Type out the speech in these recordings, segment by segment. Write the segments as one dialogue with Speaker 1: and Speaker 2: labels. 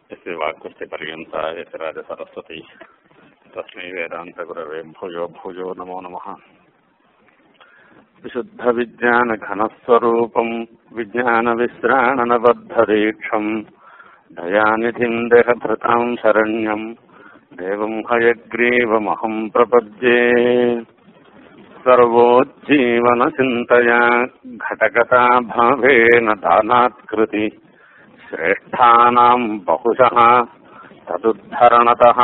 Speaker 1: यस्य वाक्कृत्यपर्यन्ता यस्य राजसरस्वती तस्मै वेदान्तगुरवे भूयो भूयो नमो नमः विशुद्धविज्ञानघनस्वरूपम् विज्ञानविश्राणनबद्धदीक्षम् दयानिधिम् देहभृताम् शरण्यम् देवम् हयग्रीवमहम् प्रपद्ये सर्वोज्जीवनचिन्तया घटकता भावेन दानात्कृति श्रेष्ठानाम् बहुशः तदुद्धरणतः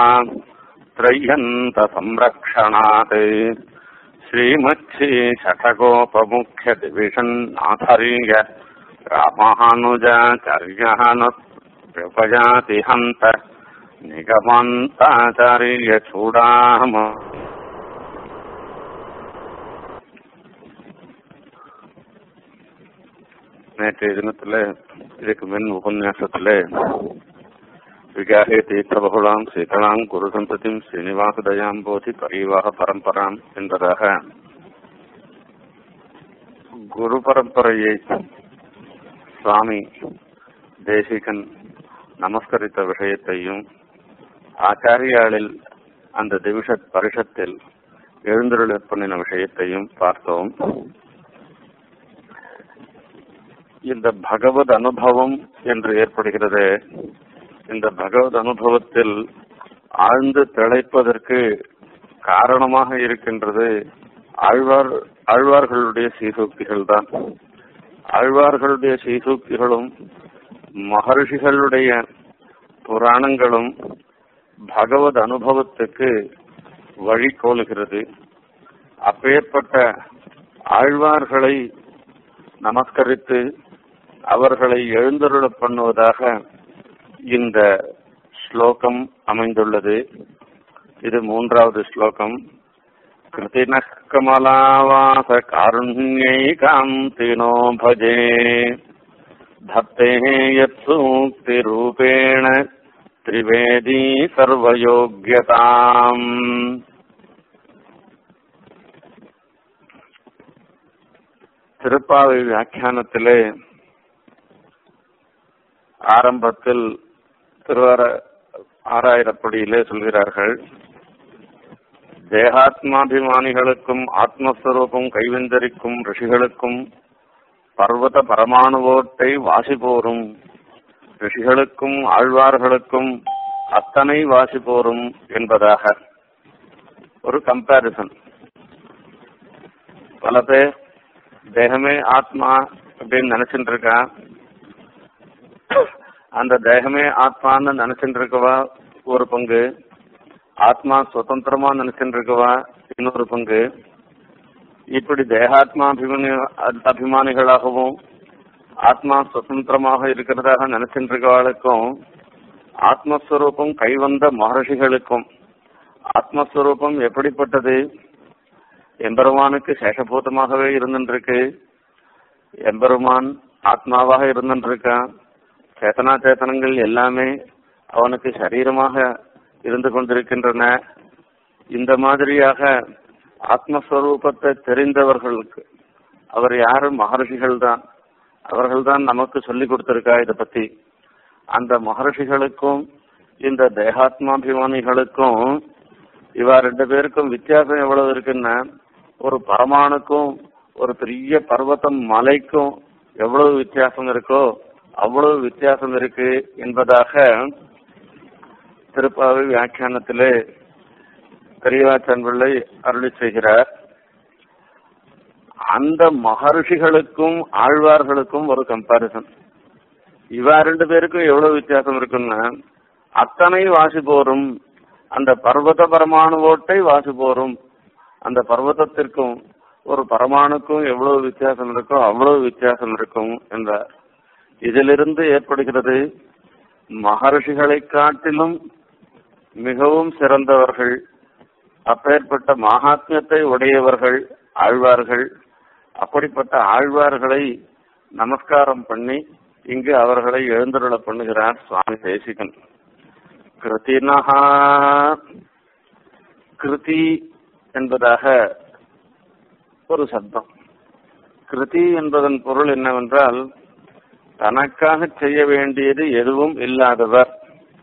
Speaker 1: त्रय्यन्तसंरक्षणात् श्रीमच्छीषठकोपमुख्यदिविषन्नाथर्य रामानुजाचार्यः न व्यपजाति हन्त निगमन्ताचार्यचूडाम நேற்றைய தினத்துல இதுக்கு முன் உபன்யாசத்துல விகாரே தீர்த்த பகுலாம் சீதளாம் குரு சந்ததிம் ஸ்ரீனிவாச தயாம் போதி பரிவாக பரம்பராம் என்பதாக குரு பரம்பரையை சுவாமி தேசிகன் நமஸ்கரித்த விஷயத்தையும் ஆச்சாரியாளில் அந்த திவிஷ பரிஷத்தில் எழுந்தருள பண்ணின விஷயத்தையும் பார்த்தோம் இந்த பகவத் அனுபவம் என்று ஏற்படுகிறது இந்த பகவத் அனுபவத்தில் ஆழ்ந்து திளைப்பதற்கு காரணமாக இருக்கின்றது ஆழ்வார் ஆழ்வார்களுடைய சீசூக்திகள் தான் ஆழ்வார்களுடைய சீசூக்திகளும் மகர்ஷிகளுடைய புராணங்களும் பகவத் அனுபவத்துக்கு வழிகோலுகிறது அப்பேற்பட்ட ஆழ்வார்களை நமஸ்கரித்து அவர்களை எழுந்தருள பண்ணுவதாக இந்த ஸ்லோகம் அமைந்துள்ளது இது மூன்றாவது ஸ்லோகம் கிருதின கமலாவாச காருண்யை காந்தினோ பஜே பக்தே யத் சூக்தி ரூபேண திரிவேதி சர்வயோக்கியதாம் திருப்பாவை வியாக்கியானத்திலே ஆரம்பத்தில் திருவார ஆறாயிரப்படியிலே சொல்கிறார்கள் தேகாத்மாபிமானிகளுக்கும் ஆத்மஸ்வரூபம் கைவெந்தரிக்கும் ரிஷிகளுக்கும் பர்வத பரமாணுவோட்டை வாசி போரும் ரிஷிகளுக்கும் ஆழ்வார்களுக்கும் அத்தனை வாசி போரும் என்பதாக ஒரு கம்பாரிசன் பல பேர் தேகமே ஆத்மா அப்படின்னு நினைச்சுட்டு இருக்கான் அந்த தேகமே ஆத்மான்னு நினைச்சுட்டு இருக்கவா ஒரு பங்கு ஆத்மா சுதந்திரமா நினைச்சுட்டு இருக்கவா இன்னொரு பங்கு இப்படி தேகாத்மா அபிமானி அபிமானிகளாகவும் ஆத்மா சுதந்திரமாக இருக்கிறதாக நினைச்சுட்டு இருக்கவாளுக்கும் ஆத்மஸ்வரூபம் கைவந்த மகர்ஷிகளுக்கும் ஆத்மஸ்வரூபம் எப்படிப்பட்டது எம்பெருமானுக்கு சேஷபூதமாகவே இருந்துருக்கு எம்பெருமான் ஆத்மாவாக இருந்துருக்கான் சேத்தனா சேத்தனங்கள் எல்லாமே அவனுக்கு சரீரமாக இருந்து கொண்டிருக்கின்றன இந்த மாதிரியாக ஆத்மஸ்வரூபத்தை தெரிந்தவர்களுக்கு அவர் யாரு மகர்ஷிகள் தான் அவர்கள் தான் நமக்கு சொல்லி கொடுத்திருக்கா இதை பத்தி அந்த மகர்ஷிகளுக்கும் இந்த தேகாத்மாபிமானிகளுக்கும் இவா ரெண்டு பேருக்கும் வித்தியாசம் எவ்வளவு இருக்குன்னா ஒரு பரமானுக்கும் ஒரு பெரிய பர்வதம் மலைக்கும் எவ்வளவு வித்தியாசம் இருக்கோ அவ்வளவு வித்தியாசம் இருக்கு என்பதாக திருப்பாவை வியாக்கியானத்திலே பெரியவாச்சன் பிள்ளை அருளி செய்கிறார் அந்த மகர்ஷிகளுக்கும் ஆழ்வார்களுக்கும் ஒரு கம்பாரிசன் இவா ரெண்டு பேருக்கும் எவ்வளவு வித்தியாசம் இருக்குன்னா அத்தனை வாசி போரும் அந்த பர்வத பரமாணுவோட்டை வாசி போரும் அந்த பர்வதத்திற்கும் ஒரு பரமாணுக்கும் எவ்வளவு வித்தியாசம் இருக்கோ அவ்வளவு வித்தியாசம் இருக்கும் என்றார் இதிலிருந்து ஏற்படுகிறது மகர்ஷிகளை காட்டிலும் மிகவும் சிறந்தவர்கள் அப்பேற்பட்ட மகாத்மியத்தை உடையவர்கள் ஆழ்வார்கள் அப்படிப்பட்ட ஆழ்வார்களை நமஸ்காரம் பண்ணி இங்கு அவர்களை எழுந்தருள பண்ணுகிறார் சுவாமி தேசிகன் கிருத்தினஹா கிருதி என்பதாக ஒரு சப்தம் கிருதி என்பதன் பொருள் என்னவென்றால் தனக்காக செய்ய வேண்டியது எதுவும் இல்லாதவர்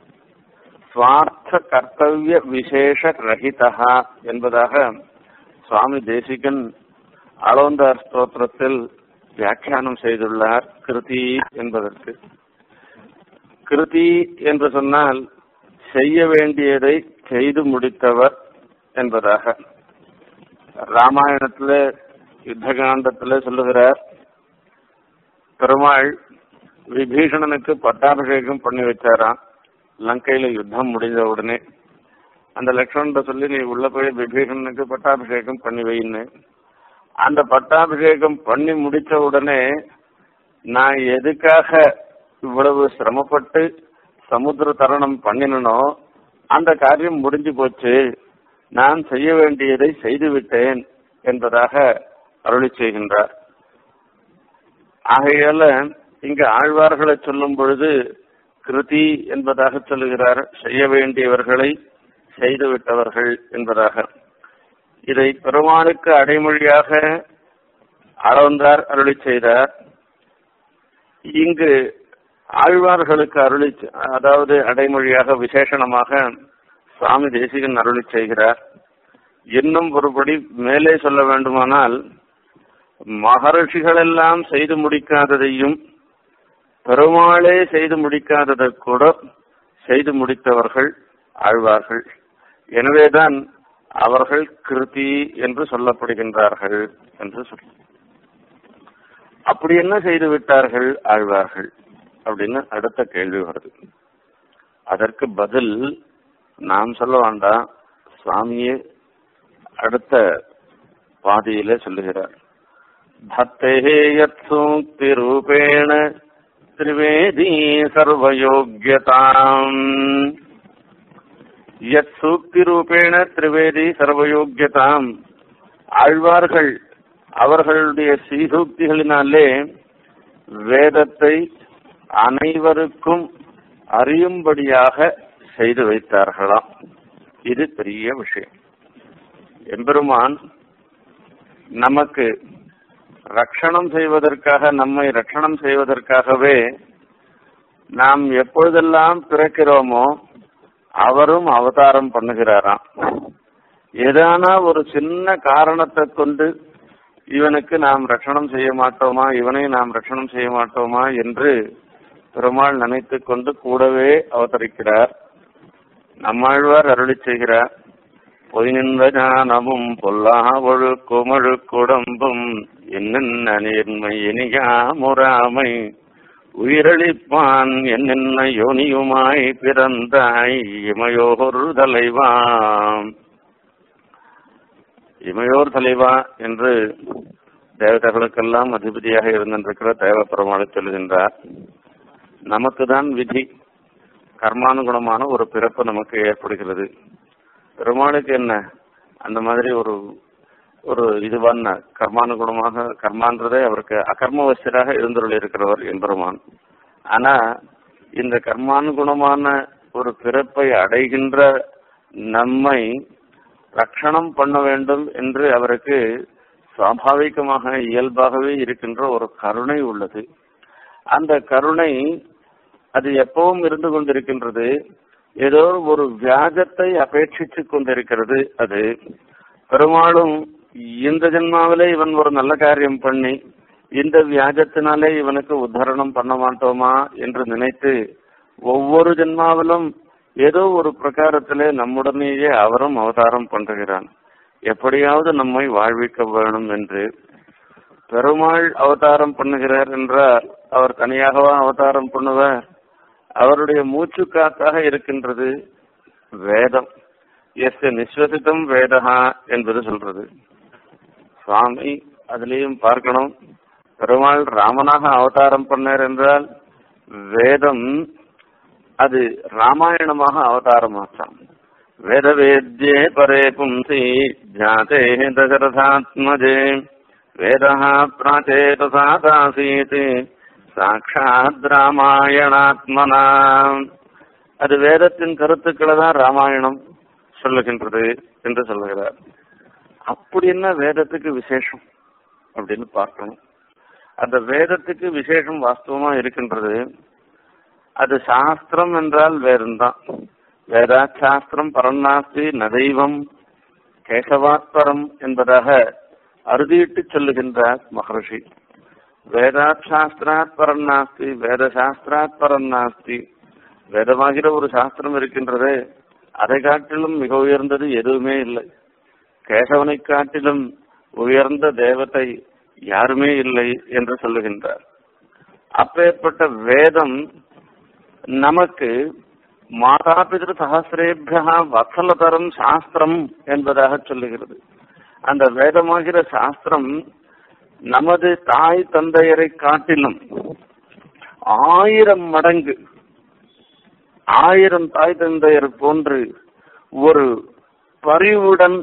Speaker 1: சுவார்த்த கர்த்தவிய விசேஷ ரஹிதா என்பதாக சுவாமி தேசிகன் அளவந்தார் ஸ்தோத்திரத்தில் வியாக்கியானம் செய்துள்ளார் கிருதி என்பதற்கு கிருதி என்று சொன்னால் செய்ய வேண்டியதை செய்து முடித்தவர் என்பதாக ராமாயணத்துல யுத்த காண்டத்துல சொல்லுகிறார் பெருமாள் விபீஷணனுக்கு பட்டாபிஷேகம் பண்ணி வச்சாராம் லங்கையில யுத்தம் முடிஞ்ச உடனே அந்த லக்ஷ்மணன் சொல்லி நீ உள்ள போய் விபீஷணனுக்கு பட்டாபிஷேகம் பண்ணி வைன்னு அந்த பட்டாபிஷேகம் பண்ணி முடிச்ச உடனே நான் எதுக்காக இவ்வளவு சிரமப்பட்டு சமுத்திர தரணம் பண்ணினனோ அந்த காரியம் முடிஞ்சு போச்சு நான் செய்ய வேண்டியதை செய்து விட்டேன் என்பதாக அருளி செய்கின்றார் ஆகையால இங்க ஆழ்வார்களை சொல்லும் பொழுது கிருதி என்பதாக சொல்லுகிறார் செய்ய வேண்டியவர்களை செய்துவிட்டவர்கள் என்பதாக இதை பெருமாளுக்கு அடைமொழியாக அளவந்தார் அருளி செய்தார் இங்கு ஆழ்வார்களுக்கு அருளி அதாவது அடைமொழியாக விசேஷணமாக சுவாமி தேசிகன் அருளி செய்கிறார் இன்னும் ஒருபடி மேலே சொல்ல வேண்டுமானால் மகர்ஷிகளெல்லாம் செய்து முடிக்காததையும் பெருமாளே செய்து முடிக்காததை கூட செய்து முடித்தவர்கள் ஆழ்வார்கள் எனவேதான் அவர்கள் கிருதி என்று சொல்லப்படுகின்றார்கள் என்று சொல்ல அப்படி என்ன செய்து விட்டார்கள் ஆழ்வார்கள் அப்படின்னு அடுத்த கேள்வி வருது அதற்கு பதில் நாம் சொல்ல வேண்டாம் சுவாமியே அடுத்த பாதியிலே சொல்லுகிறார் பக்தே யத் சூக்தி ரூபேண திரிவேதி சர்வயோக்கியதாம் யத் சூக்தி ரூபேண திரிவேதி சர்வயோக்கியதாம் ஆழ்வார்கள் அவர்களுடைய சீசூக்திகளினாலே வேதத்தை அனைவருக்கும் அறியும்படியாக செய்து வைத்தார்களாம் இது பெரிய விஷயம் எம்பெருமான் நமக்கு ரட்சணம் செய்வதற்காக நம்மை ரட்சணம் செய்வதற்காகவே நாம் எப்பொழுதெல்லாம் பிறக்கிறோமோ அவரும் அவதாரம் பண்ணுகிறாராம் ஏதான ஒரு சின்ன காரணத்தை கொண்டு இவனுக்கு நாம் ரட்சணம் செய்ய மாட்டோமா இவனை நாம் ரட்சணம் செய்ய மாட்டோமா என்று பெருமாள் நினைத்து கொண்டு கூடவே அவதரிக்கிறார் நம்மாழ்வார் அருளி செய்கிறார் பொய் நின்ற ஞானமும் பொல்லா ஒழுக்குமழுக்குடம்பும் என்னென்ன நேர்மை இனியா முறாமை உயிரளிப்பான் என்னென்ன யோனியுமாய் பிறந்தாய் இமையோர் தலைவாம் இமையோர் தலைவா என்று தேவதைகளுக்கெல்லாம் அதிபதியாக இருந்திருக்கிற தேவ பெருமாளை சொல்லுகின்றார் நமக்கு தான் விதி கர்மானுகுணமான ஒரு பிறப்பு நமக்கு ஏற்படுகிறது பெருமாளுக்கு என்ன அந்த மாதிரி ஒரு ஒரு இதுவான கர்மானுகுணமாக கர்மான்றதே அவருக்கு அகர்மவசியராக இருந்துள்ள இருக்கிறவர் எம்பெருமான் ஆனா இந்த கர்மானுகுணமான ஒரு பிறப்பை அடைகின்ற நம்மை ரட்சணம் பண்ண வேண்டும் என்று அவருக்கு சுவாபாவிகமாக இயல்பாகவே இருக்கின்ற ஒரு கருணை உள்ளது அந்த கருணை அது எப்பவும் இருந்து கொண்டிருக்கின்றது ஏதோ ஒரு வியாஜத்தை அபேட்சித்து கொண்டிருக்கிறது அது பெரும்பாலும் இந்த ஜென்மாவிலே இவன் ஒரு நல்ல காரியம் பண்ணி இந்த வியாஜத்தினாலே இவனுக்கு உத்தாரணம் பண்ண மாட்டோமா என்று நினைத்து ஒவ்வொரு ஜென்மாவிலும் ஏதோ ஒரு பிரகாரத்திலே நம்முடனேயே அவரும் அவதாரம் பண்ணுகிறான் எப்படியாவது நம்மை வாழ்விக்க வேணும் என்று பெருமாள் அவதாரம் பண்ணுகிறார் என்றால் அவர் தனியாகவா அவதாரம் பண்ணுவார் அவருடைய மூச்சு காத்தாக இருக்கின்றது வேதம் எஸ் நிஸ்வசித்தம் வேதகா என்பது சொல்றது சுவாமி அதுலேயும் பார்க்கணும் பெருமாள் ராமனாக அவதாரம் பண்ணார் என்றால் வேதம் அது ராமாயணமாக அவதாரமாச்சாம் வேத வேத்யே பரே பும்சி ஜாதே தசரதாத்மஜே வேதா பிராச்சேதசாதாசீத் சாட்சாத் ராமாயணாத்மனா அது வேதத்தின் கருத்துக்களை தான் ராமாயணம் சொல்லுகின்றது என்று சொல்லுகிறார் அப்படி என்ன வேதத்துக்கு விசேஷம் அப்படின்னு பார்க்கணும் அந்த வேதத்துக்கு விசேஷம் வாஸ்தவமா இருக்கின்றது அது சாஸ்திரம் என்றால் வேறுந்தான் வேதாசாஸ்திரம் பரநாஸ்தி நதெய்வம் கேசவாத்பரம் என்பதாக அறுதியிட்டு சொல்லுகின்றார் மகர்ஷி வேதாத் சாஸ்திராத் பரம் நாஸ்தி வேத சாஸ்திராத் பரம் நாஸ்தி வேதமாகிற ஒரு சாஸ்திரம் இருக்கின்றது அதை காட்டிலும் மிக உயர்ந்தது எதுவுமே இல்லை கேசவனை காட்டிலும் உயர்ந்த தேவத்தை யாருமே இல்லை என்று சொல்லுகின்றார் அப்பேற்பட்ட வேதம் நமக்கு மாதாபிதிரு சகசிரேபியா வத்சலதரம் சாஸ்திரம் என்பதாக சொல்லுகிறது அந்த வேதமாகிற சாஸ்திரம் நமது தாய் தந்தையரை காட்டிலும் ஆயிரம் மடங்கு ஆயிரம் தாய் தந்தையர் போன்று ஒரு பரிவுடன்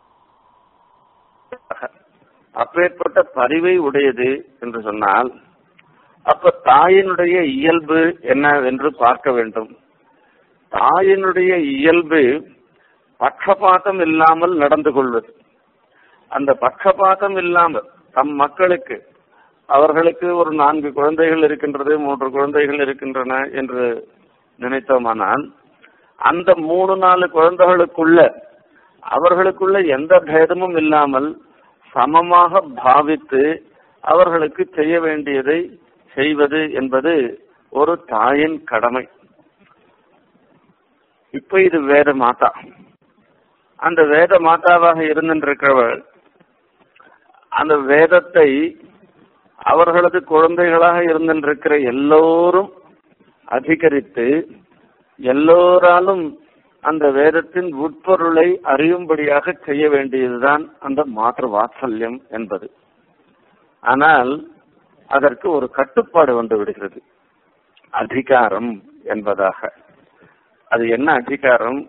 Speaker 1: அப்பேற்பட்ட பரிவை உடையது என்று சொன்னால் அப்ப தாயினுடைய இயல்பு என்ன என்று பார்க்க வேண்டும் தாயினுடைய இயல்பு பட்சபாதம் இல்லாமல் நடந்து கொள்வது அந்த பட்சபாதம் இல்லாமல் தம் மக்களுக்கு அவர்களுக்கு ஒரு நான்கு குழந்தைகள் இருக்கின்றது மூன்று குழந்தைகள் இருக்கின்றன என்று நினைத்தோமானால் அந்த மூணு நாலு குழந்தைகளுக்குள்ள அவர்களுக்குள்ள எந்த பேதமும் இல்லாமல் சமமாக பாவித்து அவர்களுக்கு செய்ய வேண்டியதை செய்வது என்பது ஒரு தாயின் கடமை இப்ப இது வேத மாதா அந்த வேத மாதாவாக இருந்திருக்கிறவள் அந்த வேதத்தை அவர்களது குழந்தைகளாக இருந்திருக்கிற எல்லோரும் அதிகரித்து எல்லோராலும் அந்த வேதத்தின் உட்பொருளை அறியும்படியாக செய்ய வேண்டியதுதான் அந்த மாற்று வாத்சல்யம் என்பது ஆனால் அதற்கு ஒரு கட்டுப்பாடு வந்து விடுகிறது அதிகாரம் என்பதாக அது என்ன அதிகாரம்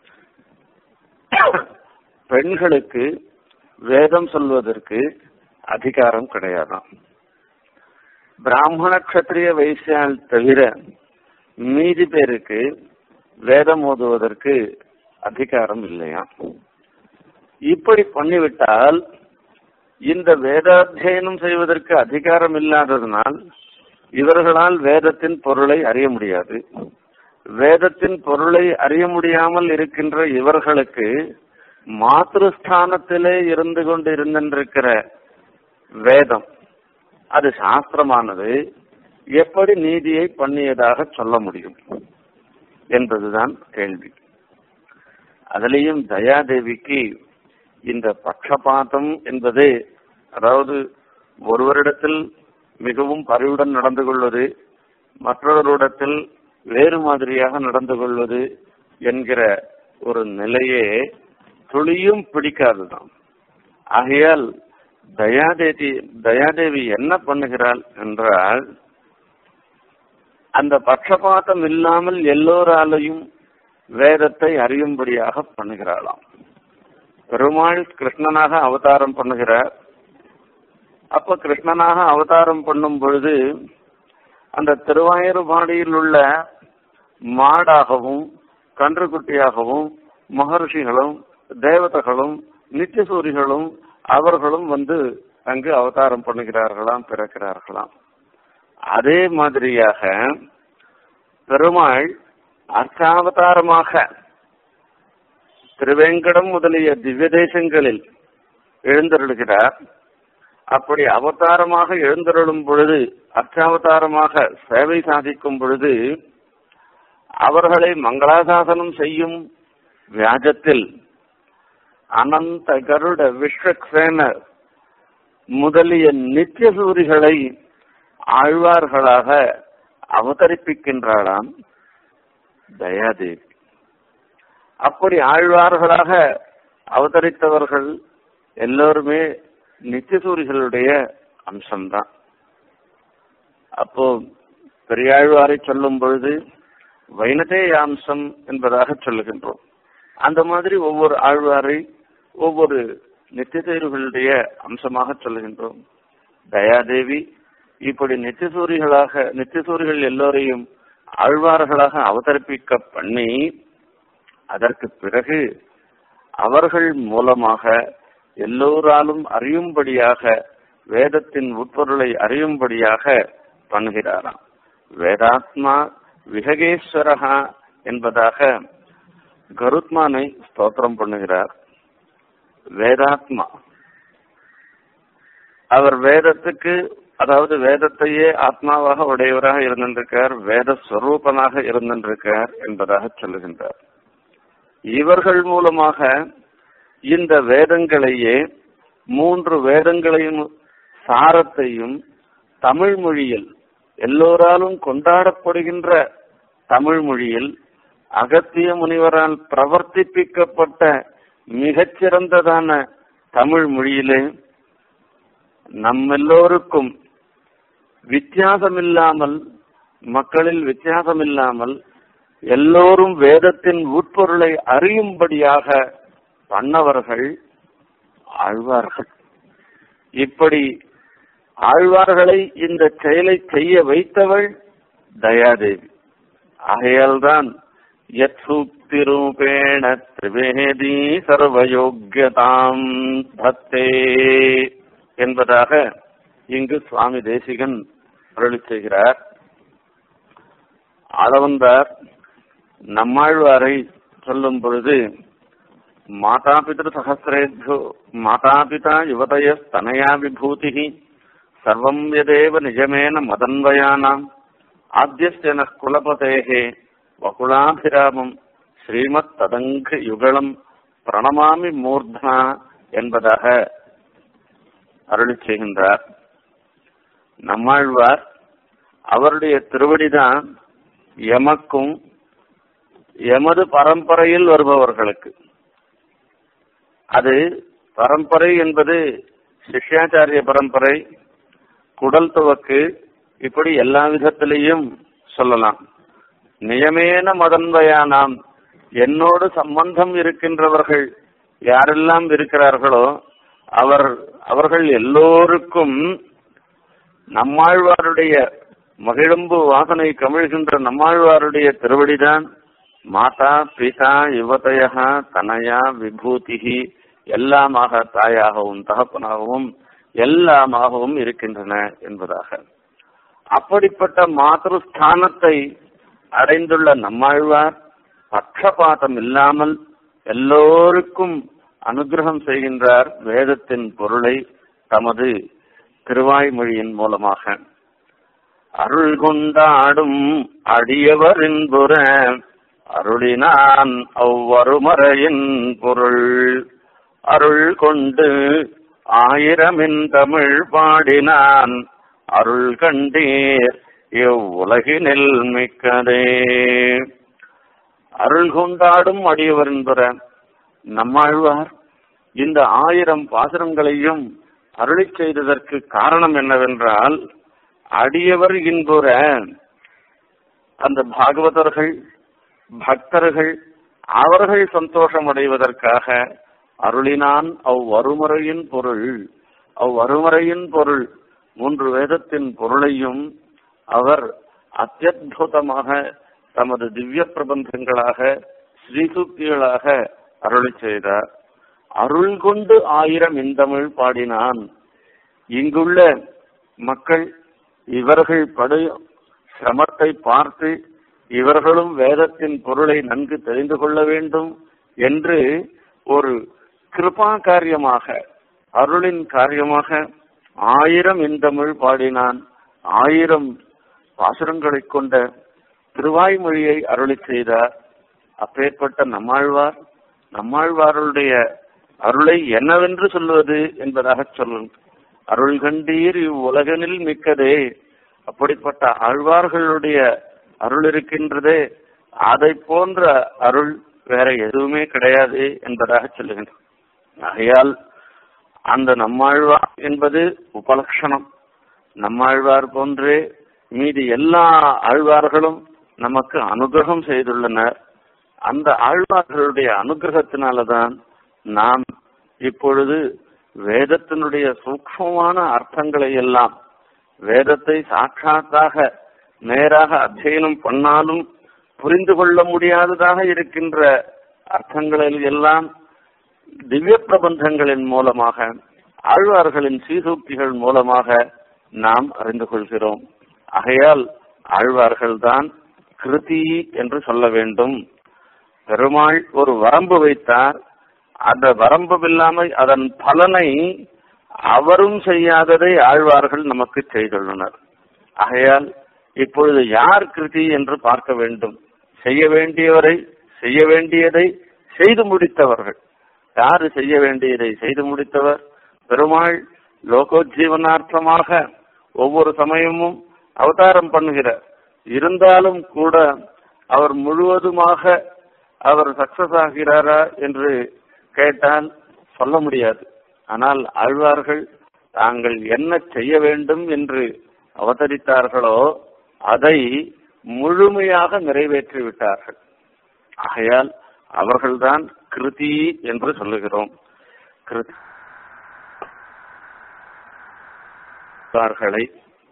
Speaker 1: பெண்களுக்கு வேதம் சொல்வதற்கு அதிகாரம் கிடையாதாம் பிராமண கத்திரிய வைசியால் தவிர மீதி பேருக்கு வேதம் ஓதுவதற்கு அதிகாரம் இல்லையா இப்படி பண்ணிவிட்டால் இந்த வேதாத்தியனம் செய்வதற்கு அதிகாரம் இல்லாததனால் இவர்களால் வேதத்தின் பொருளை அறிய முடியாது வேதத்தின் பொருளை அறிய முடியாமல் இருக்கின்ற இவர்களுக்கு மாத்திருஸ்தானத்திலே இருந்து கொண்டு இருந்திருக்கிற வேதம் அது சாஸ்திரமானது எப்படி நீதியை பண்ணியதாக சொல்ல முடியும் என்பதுதான் கேள்வி அதிலையும் தயாதேவிக்கு இந்த பட்சபாதம் என்பது அதாவது ஒருவரிடத்தில் மிகவும் பரிவுடன் நடந்து கொள்வது மற்றொருடத்தில் வேறு மாதிரியாக நடந்து கொள்வது என்கிற ஒரு நிலையே துளியும் பிடிக்காதுதான் ஆகையால் தயாதேவி தயாதேவி என்ன பண்ணுகிறாள் என்றால் அந்த பட்சபாதம் இல்லாமல் எல்லோராலையும் வேதத்தை அறியும்படியாக பண்ணுகிறாளாம் பெருமாள் கிருஷ்ணனாக அவதாரம் பண்ணுகிறார் அப்ப கிருஷ்ணனாக அவதாரம் பண்ணும் பொழுது அந்த திருவாயூர்பாடியில் உள்ள மாடாகவும் கன்றுக்குட்டியாகவும் மகர்ஷிகளும் தேவதைகளும் நித்தியசூரிகளும் அவர்களும் வந்து அங்கு அவதாரம் பண்ணுகிறார்களாம் பிறக்கிறார்களாம் அதே மாதிரியாக பெருமாள் அர்த்தாவதாரமாக திருவேங்கடம் முதலிய திவ்ய தேசங்களில் எழுந்தருளுகிறார் அப்படி அவதாரமாக எழுந்தருளும் பொழுது அர்த்தாவதாரமாக சேவை சாதிக்கும் பொழுது அவர்களை மங்களாசாசனம் செய்யும் வியாஜத்தில் அனந்த கருட விஸ்வக்சேன முதலிய நித்தியசூரிகளை ஆழ்வார்களாக அவதரிப்பிக்கின்றாளாம் தயாதேவி அப்படி ஆழ்வார்களாக அவதரித்தவர்கள் எல்லோருமே நித்தியசூரிகளுடைய அம்சம்தான் அப்போ பெரியாழ்வாரை சொல்லும் பொழுது வைணதேயாம்சம் என்பதாக சொல்லுகின்றோம் அந்த மாதிரி ஒவ்வொரு ஆழ்வாரை ஒவ்வொரு நித்தியதேர்களுடைய அம்சமாக சொல்லுகின்றோம் தயாதேவி இப்படி நித்தியசூரிகளாக நித்தியசூரிகள் எல்லோரையும் ஆழ்வார்களாக அவதரிப்பிக்க பண்ணி அதற்கு பிறகு அவர்கள் மூலமாக எல்லோராலும் அறியும்படியாக வேதத்தின் உட்பொருளை அறியும்படியாக பண்ணுகிறாராம் வேதாத்மா விககேஸ்வரகா என்பதாக கருத்மானை ஸ்தோத்திரம் பண்ணுகிறார் வேதாத்மா அவர் வேதத்துக்கு அதாவது வேதத்தையே ஆத்மாவாக உடையவராக இருந்திருக்கார் வேத ஸ்வரூபனாக இருந்திருக்கார் என்பதாக சொல்லுகின்றார் இவர்கள் மூலமாக இந்த வேதங்களையே மூன்று வேதங்களையும் சாரத்தையும் தமிழ் மொழியில் எல்லோராலும் கொண்டாடப்படுகின்ற தமிழ் மொழியில் அகத்திய முனிவரால் பிரவர்த்திப்பிக்கப்பட்ட மிகச்சிறந்ததான தமிழ் மொழியிலே நம்மெல்லோருக்கும் வித்தியாசமில்லாமல் மக்களில் வித்தியாசமில்லாமல் எல்லோரும் வேதத்தின் உட்பொருளை அறியும்படியாக பண்ணவர்கள் ஆழ்வார்கள் இப்படி ஆழ்வார்களை இந்த செயலை செய்ய வைத்தவள் தயாதேவி ஆகையால்தான் யத் சூக்திரூபேண திரிவேதி சர்வயோக்கியதாம் பக்தே என்பதாக இங்கு சுவாமி தேசிகன் அருளி செய்கிறார் ஆளவந்தார் நம்மாழ்வாரை சொல்லும் பொழுது மாதாபிதர் சகசிரேபியோ மாதாபிதா யுவதய தனயா விபூதி சர்வம் யதேவ நிஜமேன மதன்வயானாம் ஆத்தியஸ்யன குலபதேகே வகுலாபிராமம் ஸ்ரீமத் ததங்க யுகலம் பிரணமாமி மூர்தனா என்பதாக அருளி செய்கின்றார் நம்மாழ்வார் அவருடைய திருவடிதான் எமக்கும் எமது பரம்பரையில் வருபவர்களுக்கு அது பரம்பரை என்பது சிஷ்யாச்சாரிய பரம்பரை குடல் துவக்கு இப்படி எல்லா விதத்திலையும் சொல்லலாம் நியமேன மதன்வயானாம் என்னோடு சம்பந்தம் இருக்கின்றவர்கள் யாரெல்லாம் இருக்கிறார்களோ அவர் அவர்கள் எல்லோருக்கும் நம்மாழ்வாருடைய மகிழம்பு வாசனை கமிழ்கின்ற நம்மாழ்வாருடைய திருவடிதான் மாதா பிதா யுவதயா தனயா விபூதிகி எல்லாமாக தாயாகவும் தகப்பனாகவும் எல்லாமாகவும் இருக்கின்றன என்பதாக அப்படிப்பட்ட மாதృஸ்தானத்தை அடைந்துள்ள நம்மாழ்வார் பட்சபாதம் இல்லாமல் எல்லோருக்கும் அனுகிரகம் செய்கின்றார் வேதத்தின் பொருளை தமது திருவாய்மொழியின் மூலமாக அருள் கொண்டாடும் அடியவரின் புற அருளினான் அவ்வருமறையின் பொருள் அருள் கொண்டு ஆயிரமின் தமிழ் பாடினான் அருள் கண்டீர் இவ்வுலகினில் மிக்கதே அருள் கொண்டாடும் அடியவர் என்பற நம்மாழ்வார் இந்த ஆயிரம் பாசுரங்களையும் அருளி செய்ததற்கு காரணம் என்னவென்றால் அடியவர் என்புற அந்த பாகவதர்கள் பக்தர்கள் அவர்கள் சந்தோஷம் அடைவதற்காக அருளினான் அவ்வருமுறையின் பொருள் அவ்வருமுறையின் பொருள் மூன்று வேதத்தின் பொருளையும் அவர் அத்தியுதமாக தமது திவ்ய பிரபந்தங்களாக ஸ்ரீசுக்திகளாக அருளி செய்தார் அருள் கொண்டு ஆயிரம் இந்தமிழ் பாடினான் இங்குள்ள மக்கள் இவர்கள் படு சிரமத்தை பார்த்து இவர்களும் வேதத்தின் பொருளை நன்கு தெரிந்து கொள்ள வேண்டும் என்று ஒரு கிருபா காரியமாக அருளின் காரியமாக ஆயிரம் இந்தமிழ் பாடினான் ஆயிரம் பாசுரங்களைக் கொண்ட திருவாய்மொழியை அருளி செய்தார் அப்பேற்பட்ட நம்மாழ்வார் நம்மாழ்வாருடைய அருளை என்னவென்று சொல்வது என்பதாக சொல்லும் அருள் கண்டீர் இவ்வுலகனில் மிக்கதே அப்படிப்பட்ட ஆழ்வார்களுடைய அருள் இருக்கின்றதே அதை போன்ற அருள் வேற எதுவுமே கிடையாது என்பதாக சொல்லுகின்றனர் ஆகையால் அந்த நம்மாழ்வார் என்பது உபலட்சணம் நம்மாழ்வார் போன்றே மீதி எல்லா ஆழ்வார்களும் நமக்கு அனுகிரகம் செய்துள்ளனர் அந்த ஆழ்வார்களுடைய அனுகிரகத்தினாலதான் நாம் இப்பொழுது வேதத்தினுடைய சூக்மமான அர்த்தங்களை எல்லாம் வேதத்தை சாட்சாத்தாக நேராக அத்தியனம் பண்ணாலும் புரிந்து கொள்ள முடியாததாக இருக்கின்ற அர்த்தங்களில் எல்லாம் திவ்ய பிரபந்தங்களின் மூலமாக ஆழ்வார்களின் சீசூக்திகள் மூலமாக நாம் அறிந்து கொள்கிறோம் ஆகையால் ஆழ்வார்கள்தான் கிருதி என்று சொல்ல வேண்டும் பெருமாள் ஒரு வரம்பு வைத்தார் அந்த வரம்பு இல்லாமல் அதன் பலனை அவரும் செய்யாததை ஆழ்வார்கள் நமக்கு செய்துள்ளனர் ஆகையால் இப்பொழுது யார் கிருதி என்று பார்க்க வேண்டும் செய்ய வேண்டியவரை செய்ய வேண்டியதை செய்து முடித்தவர்கள் யாரு செய்ய வேண்டியதை செய்து முடித்தவர் பெருமாள் லோகோஜீவனார்த்தமாக ஒவ்வொரு சமயமும் அவதாரம் பண்ணுகிறார் இருந்தாலும் கூட அவர் முழுவதுமாக அவர் சக்சஸ் ஆகிறாரா என்று கேட்டால் சொல்ல முடியாது ஆனால் ஆழ்வார்கள் தாங்கள் என்ன செய்ய வேண்டும் என்று அவதரித்தார்களோ அதை முழுமையாக நிறைவேற்றி விட்டார்கள் ஆகையால் அவர்கள்தான் கிருதி என்று சொல்லுகிறோம் கிருதி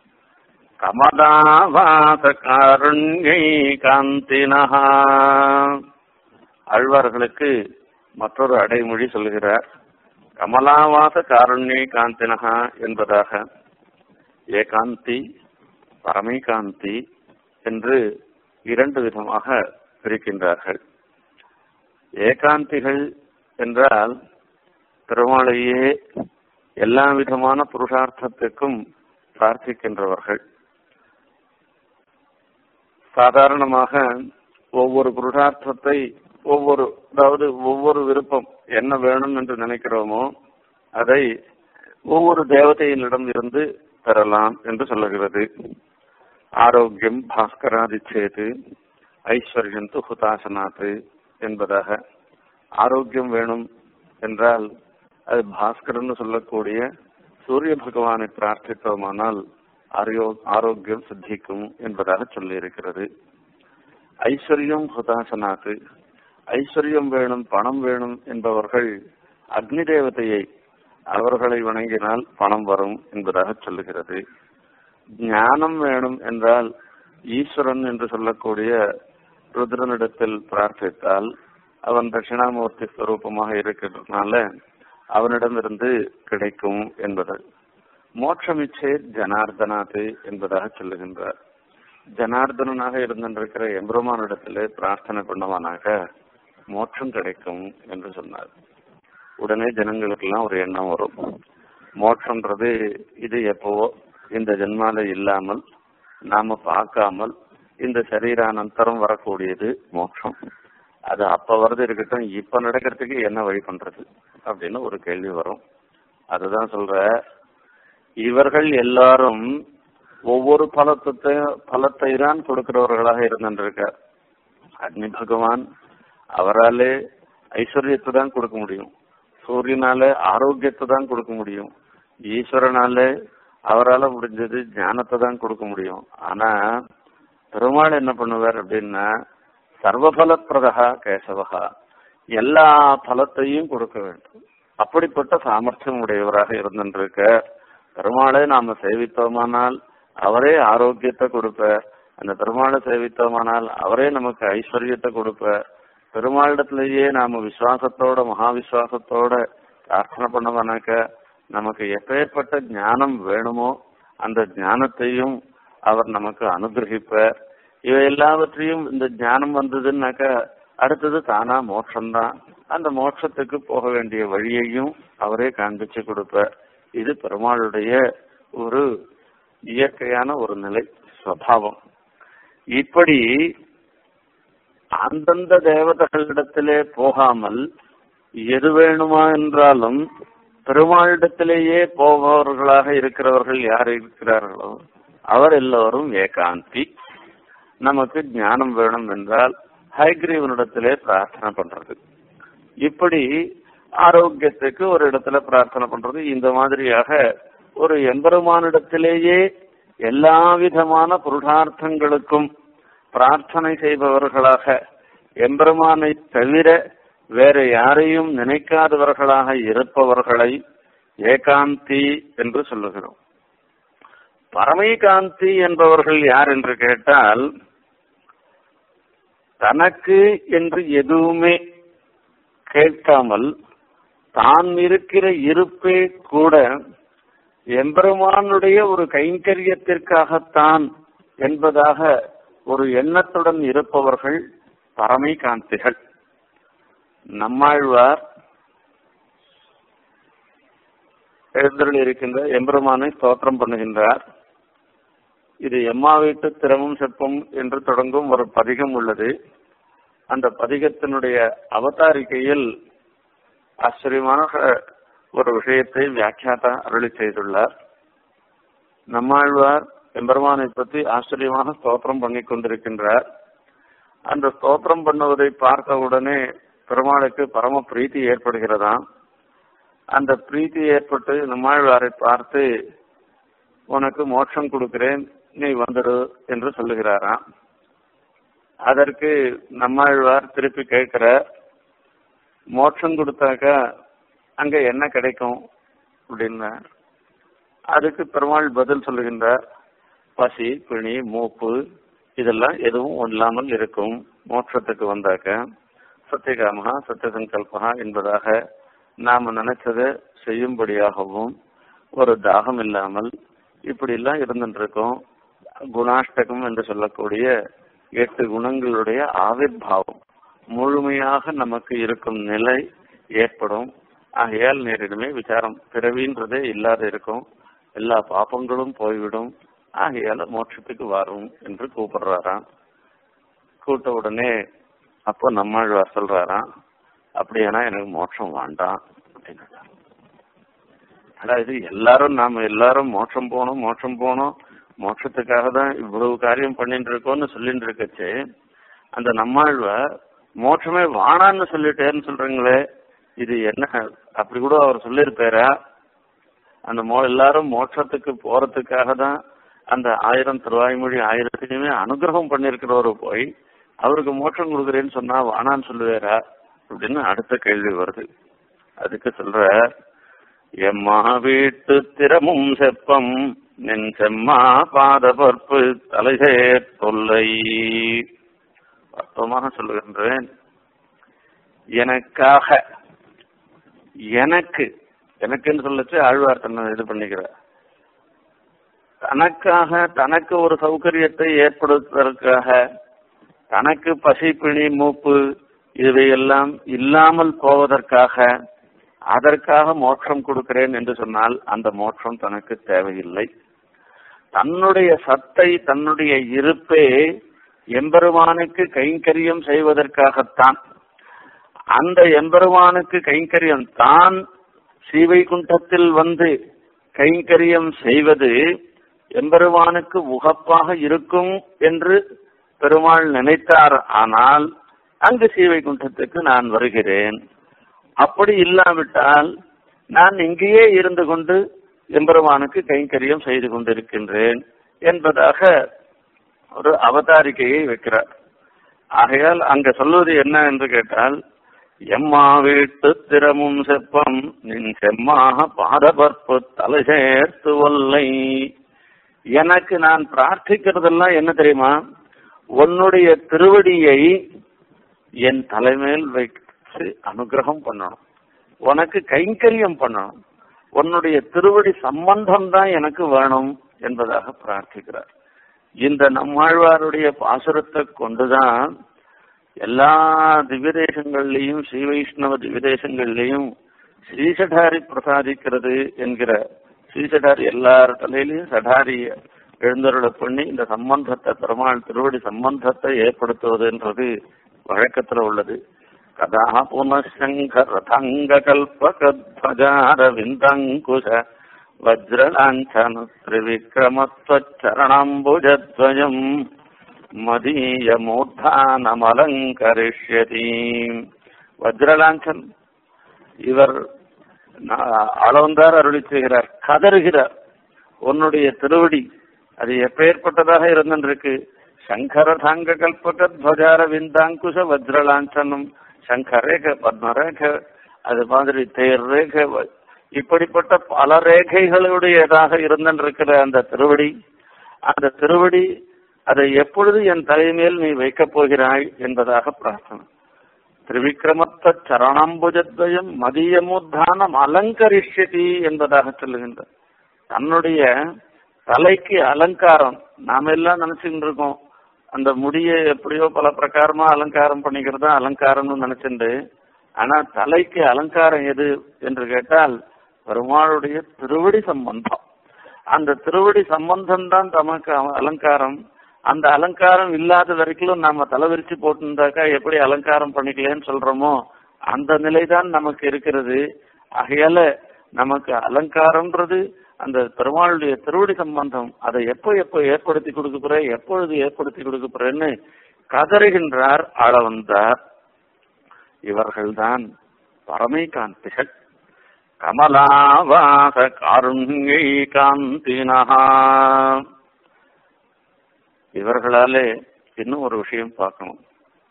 Speaker 1: கமதாவாச காருண்யை காந்தினஹா ஆழ்வார்களுக்கு மற்றொரு அடைமொழி சொல்லுகிறார் கமலாவாச காருண்யை காந்தினஹா என்பதாக ஏகாந்தி பரமைகாந்தி என்று இரண்டு விதமாக பிரிக்கின்றார்கள் ஏகாந்திகள் என்றால் பெருமாளையே எல்லா விதமான புருஷார்த்தத்துக்கும் பிரார்த்திக்கின்றவர்கள் சாதாரணமாக ஒவ்வொரு புருஷார்த்தத்தை ஒவ்வொரு அதாவது ஒவ்வொரு விருப்பம் என்ன வேணும் என்று நினைக்கிறோமோ அதை ஒவ்வொரு தேவதையினிடம் இருந்து பெறலாம் என்று சொல்லுகிறது ஆரோக்கியம் பாஸ்கராதிச்சேது ஐஸ்வர்யம் து ஹுதாசனாத்து என்பதாக ஆரோக்கியம் வேணும் என்றால் அது பாஸ்கரன் சொல்லக்கூடிய சூரிய பகவானை பிரார்த்தித்தோமானால் ஆரியோ ஆரோக்கியம் சித்திக்கும் என்பதாக சொல்லியிருக்கிறது ஐஸ்வர்யம் ஹுதாசனாத்து ஐஸ்வர்யம் வேணும் பணம் வேணும் என்பவர்கள் அக்னி தேவதையை அவர்களை வணங்கினால் பணம் வரும் என்பதாக சொல்லுகிறது ஞானம் வேணும் என்றால் ஈஸ்வரன் என்று சொல்லக்கூடிய ருத்ரனிடத்தில் பிரார்த்தித்தால் அவன் தட்சிணாமூர்த்தி ஸ்வரூபமாக இருக்கிறதுனால அவனிடமிருந்து கிடைக்கும் என்பது மோட்சமிச்சே ஜனார்தனாது என்பதாக சொல்லுகின்றார் ஜனார்தனனாக இருந்திருக்கிற எம்பெருமானிடத்திலே பிரார்த்தனை பண்ணவானாக மோட்சம் கிடைக்கும் என்று சொன்னார் உடனே ஜனங்களுக்கெல்லாம் ஒரு எண்ணம் வரும் மோட்சம்ன்றது இது எப்பவோ இந்த ஜென்மால இல்லாமல் நாம பார்க்காமல் இந்த சரீரானந்தரம் வரக்கூடியது மோட்சம் அது அப்ப வரது இருக்கட்டும் இப்ப நடக்கிறதுக்கு என்ன வழி பண்றது அப்படின்னு ஒரு கேள்வி வரும் அதுதான் சொல்ற இவர்கள் எல்லாரும் ஒவ்வொரு பலத்தை பலத்தை தான் கொடுக்கிறவர்களாக இருந்திருக்கார் அக்னி பகவான் அவராலே ஐஸ்வர்யத்தை தான் கொடுக்க முடியும் சூரியனால ஆரோக்கியத்தை தான் கொடுக்க முடியும் ஈஸ்வரனால அவரால் முடிஞ்சது ஞானத்தை தான் கொடுக்க முடியும் ஆனா பெருமாள் என்ன பண்ணுவார் அப்படின்னா சர்வபலப்பிரதா கேசவகா எல்லா பலத்தையும் கொடுக்க வேண்டும் அப்படிப்பட்ட சாமர்த்தியம் உடையவராக இருந்திருக்க பெருமாளை நாம சேவித்தோமானால் அவரே ஆரோக்கியத்தை கொடுப்பார் அந்த பெருமாளை சேவித்தோமானால் அவரே நமக்கு ஐஸ்வர்யத்தை கொடுப்பார் பெருமாளிடத்திலேயே நாம விசுவாசத்தோட மகா விசுவாசத்தோட பிரார்த்தனை பண்ணவனாக்க நமக்கு எப்பேற்பட்ட ஞானம் வேணுமோ அந்த ஞானத்தையும் அவர் நமக்கு அனுகிரகிப்பார் இவை எல்லாவற்றையும் இந்த ஞானம் வந்ததுன்னாக்க அடுத்தது தானா மோட்சம்தான் அந்த மோட்சத்துக்கு போக வேண்டிய வழியையும் அவரே காண்பிச்சு கொடுப்பார் இது பெருமாளுடைய ஒரு இயற்கையான ஒரு நிலை சுவாவம் இப்படி அந்தந்த தேவதைகளிடத்திலே போகாமல் எது வேணுமா என்றாலும் பெருமாளிடத்திலேயே போபவர்களாக இருக்கிறவர்கள் யார் இருக்கிறார்களோ அவர் எல்லோரும் ஏகாந்தி நமக்கு ஞானம் வேணும் என்றால் ஹைகிரீவனிடத்திலே பிரார்த்தனை பண்றது இப்படி ஆரோக்கியத்துக்கு ஒரு இடத்துல பிரார்த்தனை பண்றது இந்த மாதிரியாக ஒரு எம்பெருமானிடத்திலேயே எல்லா விதமான புருஷார்த்தங்களுக்கும் பிரார்த்தனை செய்பவர்களாக எம்பெருமானை தவிர வேற யாரையும் நினைக்காதவர்களாக இருப்பவர்களை ஏகாந்தி என்று சொல்லுகிறோம் பரமைகாந்தி என்பவர்கள் யார் என்று கேட்டால் தனக்கு என்று எதுவுமே கேட்காமல் தான் இருக்கிற இருப்பே கூட எம்பெருமானுடைய ஒரு கைங்கரியத்திற்காகத்தான் என்பதாக ஒரு எண்ணத்துடன் இருப்பவர்கள் பரமை காந்திகள் நம்மாழ்வார் எழுந்தருள் இருக்கின்ற எம்பெருமானை ஸ்தோத்திரம் பண்ணுகின்றார் இது எம்மா வீட்டு திறமும் செப்பம் என்று தொடங்கும் ஒரு பதிகம் உள்ளது அந்த பதிகத்தினுடைய அவதாரிக்கையில் ஆச்சரியமான ஒரு விஷயத்தை வியாக்கியாதா அருளி செய்துள்ளார் நம்மாழ்வார் எம்பெருமானை பற்றி ஆச்சரியமான ஸ்தோத்திரம் பண்ணி கொண்டிருக்கின்றார் அந்த ஸ்தோத்திரம் பண்ணுவதை பார்த்த உடனே பெருமாளுக்கு பரம பிரீத்தி ஏற்படுகிறதாம் அந்த பிரீத்தி ஏற்பட்டு நம்மாழ்வாரை பார்த்து உனக்கு மோட்சம் கொடுக்கிறேன் நீ வந்துடு என்று சொல்லுகிறாராம் அதற்கு நம்மாழ்வார் திருப்பி கேட்கிற மோட்சம் கொடுத்தாக்கா அங்க என்ன கிடைக்கும் அப்படின்னார் அதுக்கு பெருமாள் பதில் சொல்லுகின்றார் பசி பிணி மூப்பு இதெல்லாம் எதுவும் இல்லாமல் இருக்கும் மோட்சத்துக்கு வந்தாக்க சத்தியகாமகா சத்தியசங்கல்பகா என்பதாக நாம நினைச்சதை செய்யும்படியாகவும் ஒரு தாகம் இல்லாமல் இப்படி எல்லாம் இருந்துட்டு இருக்கோம் குணாஷ்டகம் என்று சொல்லக்கூடிய எட்டு குணங்களுடைய ஆவிர்வாவம் முழுமையாக நமக்கு இருக்கும் நிலை ஏற்படும் ஆகையால் நேரிடுமே விசாரம் பிறவின்றதே இல்லாத இருக்கும் எல்லா பாப்பங்களும் போய்விடும் ஆகையால மோட்சத்துக்கு வரும் என்று கூப்பிடுறாராம் கூட்ட உடனே அப்போ நம்மாழ்வார் சொல்றாராம் அப்படியானா எனக்கு மோட்சம் வேண்டாம் அப்படின்னு அதாவது எல்லாரும் நாம எல்லாரும் மோட்சம் போகணும் மோட்சம் போகணும் மோட்சத்துக்காக தான் இவ்வளவு காரியம் பண்ணிட்டு இருக்கோம்னு சொல்லிட்டு இருக்கச்சு அந்த நம்மாழ்வார் மோட்சமே வானான்னு சொல்லிட்டேன்னு சொல்றீங்களே இது என்ன அப்படி கூட அவர் சொல்லியிருப்பாரா அந்த மோ எல்லாரும் மோட்சத்துக்கு போறதுக்காக தான் அந்த ஆயிரம் திருவாய்மொழி ஆயிரத்தையுமே அனுகிரகம் பண்ணிருக்கிறவரு போய் அவருக்கு மோட்சம் கொடுக்குறேன்னு சொன்னா வானான்னு சொல்லுவாரா அப்படின்னு அடுத்த கேள்வி வருது அதுக்கு சொல்ற எம்மா வீட்டு திறமும் செப்பம் நின் செம்மா பாத பற்பு தலைசேர் தொல்லை அர்த்தமாக சொல்லுகின்றேன் எனக்காக எனக்கு எனக்குன்னு சொல்லச்சு ஆழ்வார் தன்னை இது பண்ணிக்கிறார் தனக்காக தனக்கு ஒரு சௌகரியத்தை ஏற்படுத்துவதற்காக தனக்கு பசி பிணி மூப்பு இவையெல்லாம் இல்லாமல் போவதற்காக அதற்காக மோட்சம் கொடுக்கிறேன் என்று சொன்னால் அந்த மோட்சம் தனக்கு தேவையில்லை தன்னுடைய சத்தை தன்னுடைய இருப்பே எம்பெருமானுக்கு கைங்கரியம் செய்வதற்காகத்தான் அந்த எம்பெருமானுக்கு கைங்கரியம் தான் ஸ்ரீவைகுண்டத்தில் வந்து கைங்கரியம் செய்வது எம்பெருமானுக்கு உகப்பாக இருக்கும் என்று பெருமாள் நினைத்தார் ஆனால் அங்கு ஸ்ரீவைகுண்டத்துக்கு நான் வருகிறேன் அப்படி இல்லாவிட்டால் நான் இங்கேயே இருந்து கொண்டு எம்பெருமானுக்கு கைங்கரியம் செய்து கொண்டிருக்கின்றேன் என்பதாக ஒரு அவதாரிக்கையை வைக்கிறார் ஆகையால் அங்க சொல்வது என்ன என்று கேட்டால் எம்மா வீட்டு திறமும் செப்பம் நின் செம்மாக பாதபற்பு தலை சேர்த்து வல்லை எனக்கு நான் பிரார்த்திக்கிறதெல்லாம் என்ன தெரியுமா உன்னுடைய திருவடியை என் தலைமையில் வைத்து அனுகிரகம் பண்ணணும் உனக்கு கைங்கரியம் பண்ணணும் உன்னுடைய திருவடி சம்பந்தம் தான் எனக்கு வேணும் என்பதாக பிரார்த்திக்கிறார் இந்த நம்மாழ்வாருடைய பாசுரத்தை கொண்டுதான் எல்லா திவ்யதேசங்கள்லையும் ஸ்ரீ வைஷ்ணவ திவ்யதேசங்கள்லையும் ஸ்ரீசடாரி பிரசாதிக்கிறது என்கிற ஸ்ரீசடாரி எல்லார் தலையிலையும் சடாரிய எழுந்தருளை பண்ணி இந்த சம்பந்தத்தை பெருமாள் திருவடி சம்பந்தத்தை ஏற்படுத்துவதுன்றது வழக்கத்துல உள்ளது கதா புனசங்க ரதங்க கல்பகத்வஜார விந்தங்குஷ வஜ்ரலாஞ்சன திரிவிக்ரமத்வச்சரணாம்புஜத்வயம் மதீய மூர்த்தானமலங்கரிஷ்யதி வஜ்ரலாஞ்சன் இவர் அளவந்தார் அருளி செய்கிறார் கதறுகிறார் உன்னுடைய திருவடி அது எப்பேற்பட்டதாக இருந்திருக்கு சங்கர சாங்க கல்பக துவஜார விந்தாங்குஷ வஜ்ரலாஞ்சனம் சங்கரேக பத்மரேக அது மாதிரி தேர் ரேக இப்படிப்பட்ட பல ரேகைகளுடையதாக இருந்திருக்கிற அந்த திருவடி அந்த திருவடி அதை எப்பொழுது என் தலைமையில் நீ வைக்கப் போகிறாய் என்பதாக பிரார்த்தனை திரிவிக்ரமத்த சரணாம்புஜத்வயம் மதியமுத்தானம் அலங்கரிஷ்யதி என்பதாக சொல்லுகின்ற தன்னுடைய தலைக்கு அலங்காரம் நாம எல்லாம் நினைச்சுட்டு இருக்கோம் அந்த முடியை எப்படியோ பல பிரகாரமா அலங்காரம் பண்ணிக்கிறதா அலங்காரம்னு நினைச்சுட்டு ஆனா தலைக்கு அலங்காரம் எது என்று கேட்டால் பெருமாளுடைய திருவடி சம்பந்தம் அந்த திருவடி சம்பந்தம் தான் தமக்கு அவ- அலங்காரம் அந்த அலங்காரம் இல்லாத வரைக்கும் நாம தலைவிரிச்சு போட்டிருந்தாக்கா எப்படி அலங்காரம் பண்ணிக்கலன்னு சொல்றோமோ அந்த நிலைதான் நமக்கு இருக்கிறது ஆகையால நமக்கு அலங்காரம்ன்றது அந்த பெருமாளுடைய திருவடி சம்பந்தம் அதை எப்போ எப்போ ஏற்படுத்தி கொடுக்க போற எப்பொழுது ஏற்படுத்தி கொடுக்க போறேன்னு கதறுகின்றார் ஆள வந்தார் இவர்கள்தான் பரமை காந்திகள் கமலாவாச காருண்யை காந்தினஹா இவர்களாலே இன்னும் ஒரு விஷயம் பார்க்கணும்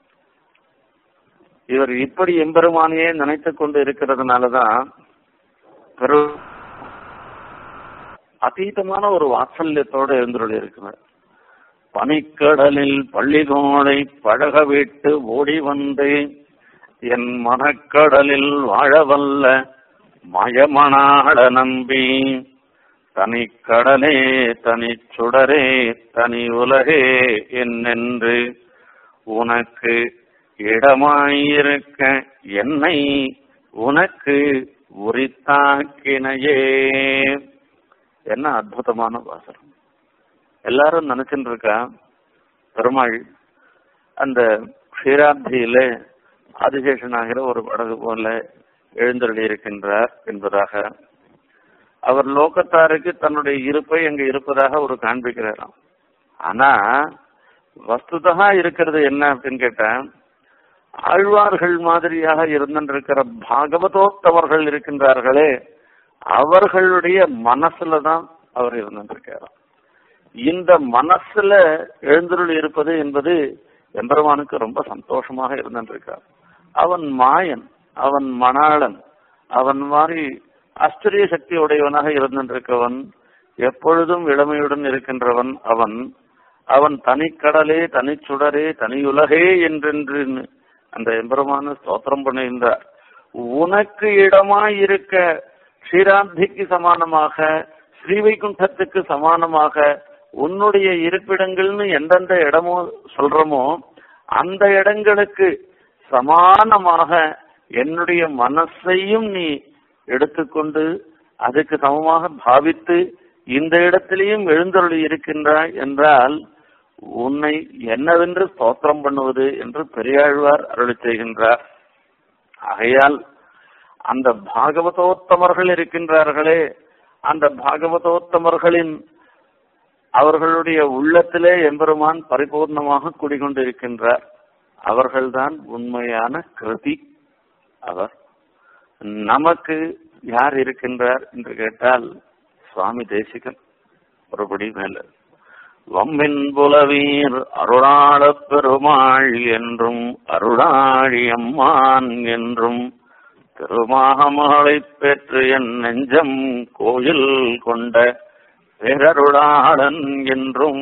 Speaker 1: இவர் இப்படி எம்பெருமானையே நினைத்துக் கொண்டு இருக்கிறதுனாலதான் பெரு அதீதமான ஒரு வாத்சல்யத்தோடு எழுந்துள்ள இருக்கிறார் பனிக்கடலில் பள்ளிகோளை பழக விட்டு ஓடி வந்து என் மனக்கடலில் வாழவல்ல மயமனாட நம்பி தனிக்கடலே தனி சுடரே தனி உலகே என்னென்று உனக்கு இடமாயிருக்க என்னை உனக்கு உரித்தாக்கினையே என்ன அற்புதமான வாசனம் எல்லாரும் நினைச்சுட்டு இருக்கா பெருமாள் அந்த க்ஷீராப்தியில ஆதிசேஷனாகிற ஒரு படகு போல எழுந்தருளி இருக்கின்றார் என்பதாக அவர் லோகத்தாருக்கு தன்னுடைய இருப்பை அங்க இருப்பதாக ஒரு காண்பிக்கிறாராம் ஆனா வஸ்துதா இருக்கிறது என்ன அப்படின்னு கேட்டா ஆழ்வார்கள் மாதிரியாக இருந்திருக்கிற பாகவதோத்தவர்கள் இருக்கின்றார்களே அவர்களுடைய மனசுல தான் அவர் இருந்திருக்கிறார் இந்த மனசுல எழுந்தருள் இருப்பது என்பது எம்பெருமானுக்கு ரொம்ப சந்தோஷமாக இருந்திருக்கார் அவன் மாயன் அவன் மணாளன் அவன் மாதிரி ஆச்சரிய சக்தி உடையவனாக இருந்திருக்கவன் எப்பொழுதும் இளமையுடன் இருக்கின்றவன் அவன் அவன் தனிக்கடலே தனிச்சுடரே தனியுலகே என்றென்று அந்த எம்பெருமான ஸ்தோத்திரம் பண்ணுகின்றார் உனக்கு இடமாய் இருக்க ஸ்ரீராந்திக்கு சமானமாக ஸ்ரீவைகுண்டத்துக்கு சமானமாக உன்னுடைய இருப்பிடங்கள்னு எந்தெந்த இடமோ சொல்றமோ அந்த இடங்களுக்கு சமானமாக என்னுடைய மனசையும் நீ எடுத்துக்கொண்டு அதுக்கு சமமாக பாவித்து இந்த இடத்திலேயும் எழுந்தருளி இருக்கின்றாய் என்றால் உன்னை என்னவென்று ஸ்தோத்திரம் பண்ணுவது என்று பெரியாழ்வார் அருளி செய்கின்றார் ஆகையால் அந்த பாகவதோத்தமர்கள் இருக்கின்றார்களே அந்த பாகவதோத்தமர்களின் அவர்களுடைய உள்ளத்திலே எம்பெருமான் பரிபூர்ணமாக குடிகொண்டிருக்கின்றார் அவர்கள்தான் உண்மையான கிருதி அவர் நமக்கு யார் இருக்கின்றார் என்று கேட்டால் சுவாமி தேசிகன் ஒருபடி மேல வம்மின் புலவீர் அருளாளப் பெருமாள் என்றும் அருளாழி அம்மான் என்றும் திருமாமகளைப் பெற்று என் நெஞ்சம் கோயில் கொண்ட பேரருளாளன் என்றும்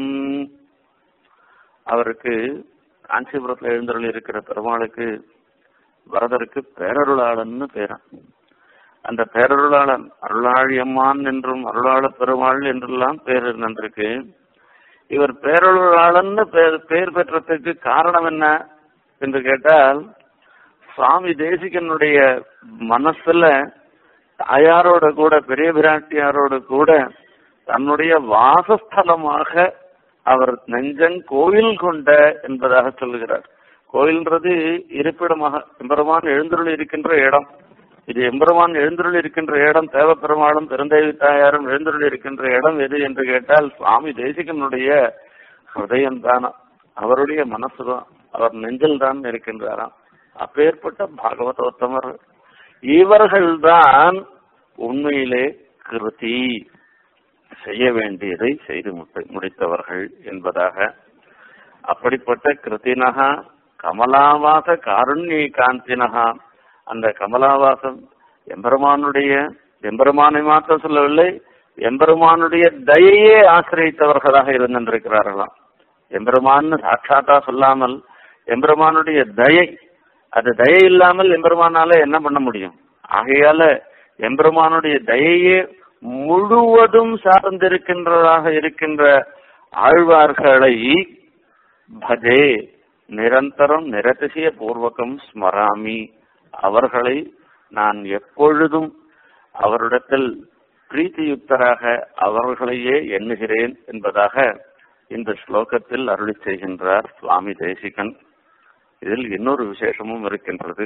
Speaker 1: அவருக்கு காஞ்சிபுரத்தில் எழுந்தருள் இருக்கிற பெருமாளுக்கு வரதருக்கு பேரருளாளன்னு பேரன் அந்த பேரருளாளன் அருளாழியம்மான் என்றும் அருளாள பெருமாள் என்றெல்லாம் பேர் இருந்திருக்கு இவர் பேரருளாளன்னு பேர் பேர் பெற்றதுக்கு காரணம் என்ன என்று கேட்டால் சுவாமி தேசிகனுடைய மனசுல தாயாரோட கூட பெரிய பிராட்டியாரோட கூட தன்னுடைய வாசஸ்தலமாக அவர் நெஞ்சங் கோயில் கொண்ட என்பதாக சொல்லுகிறார் கோயில்ன்றது இருப்பிடமாக எம்பெருமான் எழுந்தருள் இருக்கின்ற இடம் இது எம்பெருமான் எழுந்தருள் இருக்கின்ற இடம் தேவப்பெருமாளும் பெருந்தேவி தாயாரும் எழுந்தருள் இருக்கின்ற இடம் எது என்று கேட்டால் சுவாமி தேசிகனுடைய ஹிருதயம் தான் அவருடைய மனசுதான் அவர் நெஞ்சில் தான் இருக்கின்றாராம் அப்பேற்பட்ட பாகவதோத்தமர் இவர்கள்தான் உண்மையிலே கிருதி செய்ய வேண்டியதை செய்து முடி- முடித்தவர்கள் என்பதாக அப்படிப்பட்ட கிருத்தினகா கமலாவாச காருண்ய காந்தினகா அந்த கமலாவாசம் எம்பெருமானுடைய எம்பெருமானை மாத்திரம் சொல்லவில்லை எம்பெருமானுடைய தயையே ஆசிரியத்தவர்களாக இருந்திருக்கிறார்களாம் எம்பெருமான்னு சாட்சாத்தா சொல்லாமல் எம்பெருமானுடைய தயை அது தயை இல்லாமல் எம்பெருமானால என்ன பண்ண முடியும் ஆகையால எம்பெருமானுடைய தயையே முழுவதும் சார்ந்திருக்கின்றதாக இருக்கின்ற ஆழ்வார்களை பஜே நிரந்தரம் நிரதிசய பூர்வகம் ஸ்மராமி அவர்களை நான் எப்பொழுதும் அவரிடத்தில் பிரீத்தியுக்தராக அவர்களையே எண்ணுகிறேன் என்பதாக இந்த ஸ்லோகத்தில் அருளி செய்கின்றார் சுவாமி தேசிகன் இதில் இன்னொரு விசேஷமும் இருக்கின்றது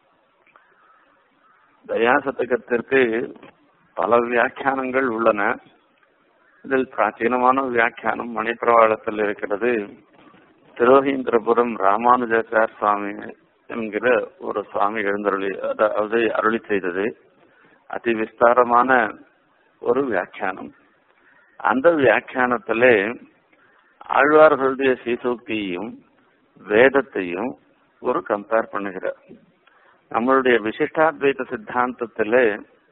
Speaker 1: தயாசதகத்திற்கு பல வியாக்கியானங்கள் உள்ளன இதில் பிராச்சீனமான வியாக்கியானம் மணிப்பிரவாளத்தில் இருக்கிறது திருவகீந்திரபுரம் ராமானுஜாச்சார் சுவாமி என்கிற ஒரு சுவாமி எழுந்தருளி அதாவது அருளி செய்தது அதி விஸ்தாரமான ஒரு வியாக்கியானம் அந்த வியாக்கியானத்திலே ஆழ்வார்களுடைய சீசூக்தியையும் வேதத்தையும் ஒரு கம்பேர் பண்ணுகிறார் நம்மளுடைய விசிஷ்டாத்வைத சித்தாந்தத்திலே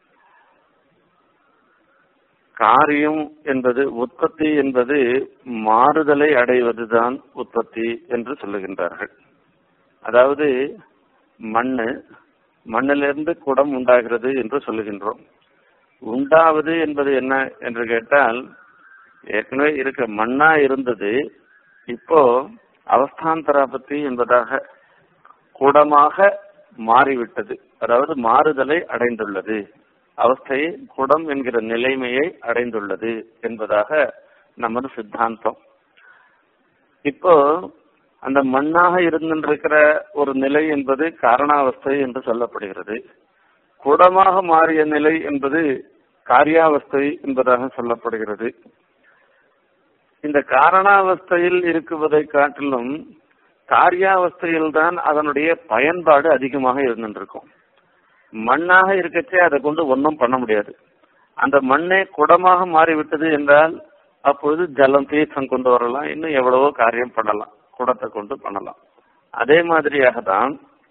Speaker 1: காரியம் என்பது உற்பத்தி என்பது மாறுதலை அடைவதுதான் உற்பத்தி என்று சொல்லுகின்றார்கள் அதாவது மண்ணு மண்ணிலிருந்து குடம் உண்டாகிறது என்று சொல்லுகின்றோம் உண்டாவது என்பது என்ன என்று கேட்டால் ஏற்கனவே இருக்க மண்ணா இருந்தது இப்போ அவஸ்தாந்தராபத்தி என்பதாக குடமாக மாறிவிட்டது அதாவது மாறுதலை அடைந்துள்ளது அவஸ்தையை குடம் என்கிற நிலைமையை அடைந்துள்ளது என்பதாக நமது சித்தாந்தம் இப்போ அந்த மண்ணாக இருந்திருக்கிற ஒரு நிலை என்பது காரணாவஸ்தை என்று சொல்லப்படுகிறது குடமாக மாறிய நிலை என்பது காரியாவஸ்தை என்பதாக சொல்லப்படுகிறது இந்த காரணாவஸ்தையில் இருக்குவதை காட்டிலும் காரியாவஸ்தையில் தான் அதனுடைய பயன்பாடு அதிகமாக இருந்துருக்கும் மண்ணாக இருக்கச்சே அதை கொண்டு ஒன்றும் பண்ண முடியாது அந்த மண்ணே குடமாக மாறிவிட்டது என்றால் அப்பொழுது ஜலம் தீர்த்தம் கொண்டு வரலாம் இன்னும் எவ்வளவோ காரியம் பண்ணலாம் குடத்தை கொண்டு பண்ணலாம் அதே மாதிரியாக தான்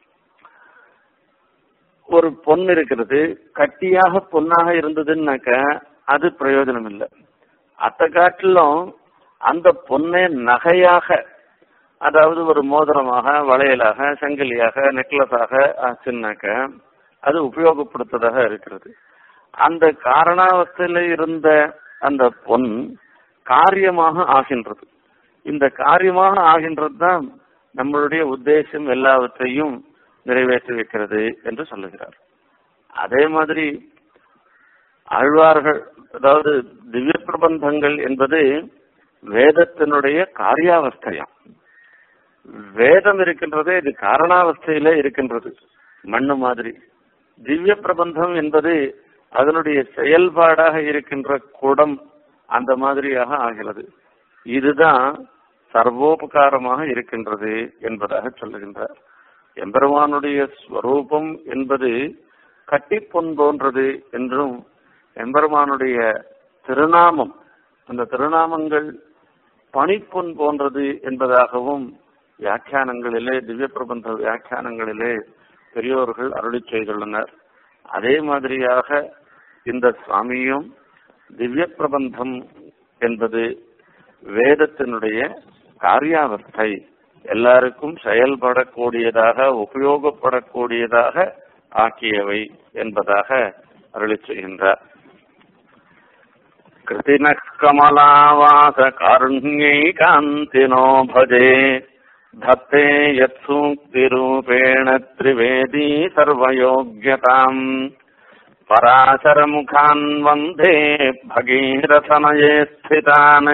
Speaker 1: ஒரு பொன் இருக்கிறது கட்டியாக பொன்னாக இருந்ததுன்னாக்க அது பிரயோஜனம் இல்லை அத்த காட்டிலும் அந்த பொண்ணை நகையாக அதாவது ஒரு மோதிரமாக வளையலாக சங்கிலியாக நெக்லஸாக ஆச்சுன்னாக்க அது உபயோகப்படுத்ததாக இருக்கிறது அந்த காரணாவஸ்தையில இருந்த அந்த பொன் காரியமாக ஆகின்றது இந்த காரியமாக ஆகின்றது தான் நம்மளுடைய உத்தேசம் எல்லாவற்றையும் நிறைவேற்றி வைக்கிறது என்று சொல்லுகிறார் அதே மாதிரி ஆழ்வார்கள் அதாவது திவ்ய பிரபந்தங்கள் என்பது வேதத்தினுடைய காரியாவஸ்தையம் வேதம் இருக்கின்றதே இது காரணாவஸ்தையில இருக்கின்றது மண்ணு மாதிரி திவ்ய பிரபந்தம் என்பது அதனுடைய செயல்பாடாக இருக்கின்ற குடம் அந்த மாதிரியாக ஆகிறது இதுதான் சர்வோபகாரமாக இருக்கின்றது என்பதாக சொல்லுகின்றார் எம்பெருமானுடைய ஸ்வரூபம் என்பது கட்டிப்பொன் போன்றது என்றும் எம்பெருமானுடைய திருநாமம் அந்த திருநாமங்கள் பனிப்பொன் போன்றது என்பதாகவும் வியாக்கியானங்களிலே திவ்ய பிரபந்த வியாக்கியானங்களிலே பெரியோர்கள் அருளி செய்துள்ளனர் அதே மாதிரியாக இந்த சுவாமியும் திவ்ய பிரபந்தம் என்பது வேதத்தினுடைய காரியாவஸ்தை எல்லாருக்கும் செயல்படக்கூடியதாக உபயோகப்படக்கூடியதாக ஆக்கியவை என்பதாக அருளி செய்கின்றார் கிருத்தின கமலாவாச காருண்யைகாந்தினோ பஜே धत्ते यत्सूक्तिरूपेण त्रिवेदी सर्वयोग्यताम् पराशरमुखान् वन्दे भगीरथनये स्थितान्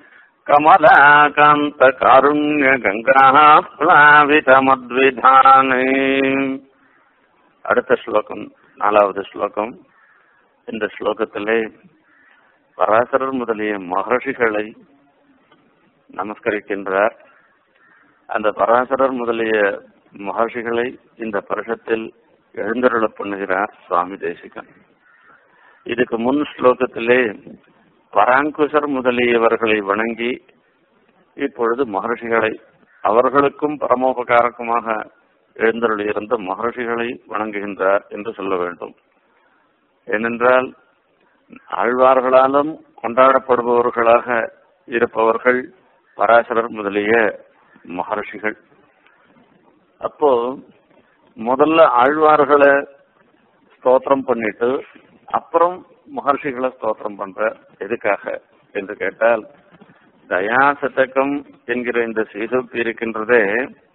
Speaker 1: கமலாகாந்தகாருண்யகங்காः பிளாவிதமத்விதான் அடுத்த ஸ்லோகம் நாலாவது ஸ்லோகம் இந்த ஸ்லோகத்திலே பராசரர் முதலிய மகர்ஷிகளை நமஸ்கரிக்கின்றார் அந்த பராசரர் முதலிய மகர்ஷிகளை இந்த பருஷத்தில் எழுந்தருள பண்ணுகிறார் சுவாமி தேசிகன் இதுக்கு முன் ஸ்லோகத்திலே பராங்குசர் முதலியவர்களை வணங்கி இப்பொழுது மகர்ஷிகளை அவர்களுக்கும் பரமோபகாரக்குமாக எழுந்தருளியிருந்த மகர்ஷிகளை வணங்குகின்றார் என்று சொல்ல வேண்டும் ஏனென்றால் ஆழ்வார்களாலும் கொண்டாடப்படுபவர்களாக இருப்பவர்கள் பராசரர் முதலிய மகர்ஷிகள் அப்போ முதல்ல ஆழ்வார்களை ஸ்தோத்திரம் பண்ணிட்டு அப்புறம் மகர்ஷிகளை ஸ்தோத்திரம் பண்ற எதுக்காக என்று கேட்டால் தயாசதகம் என்கிற இந்த சீசூக்தி இருக்கின்றதே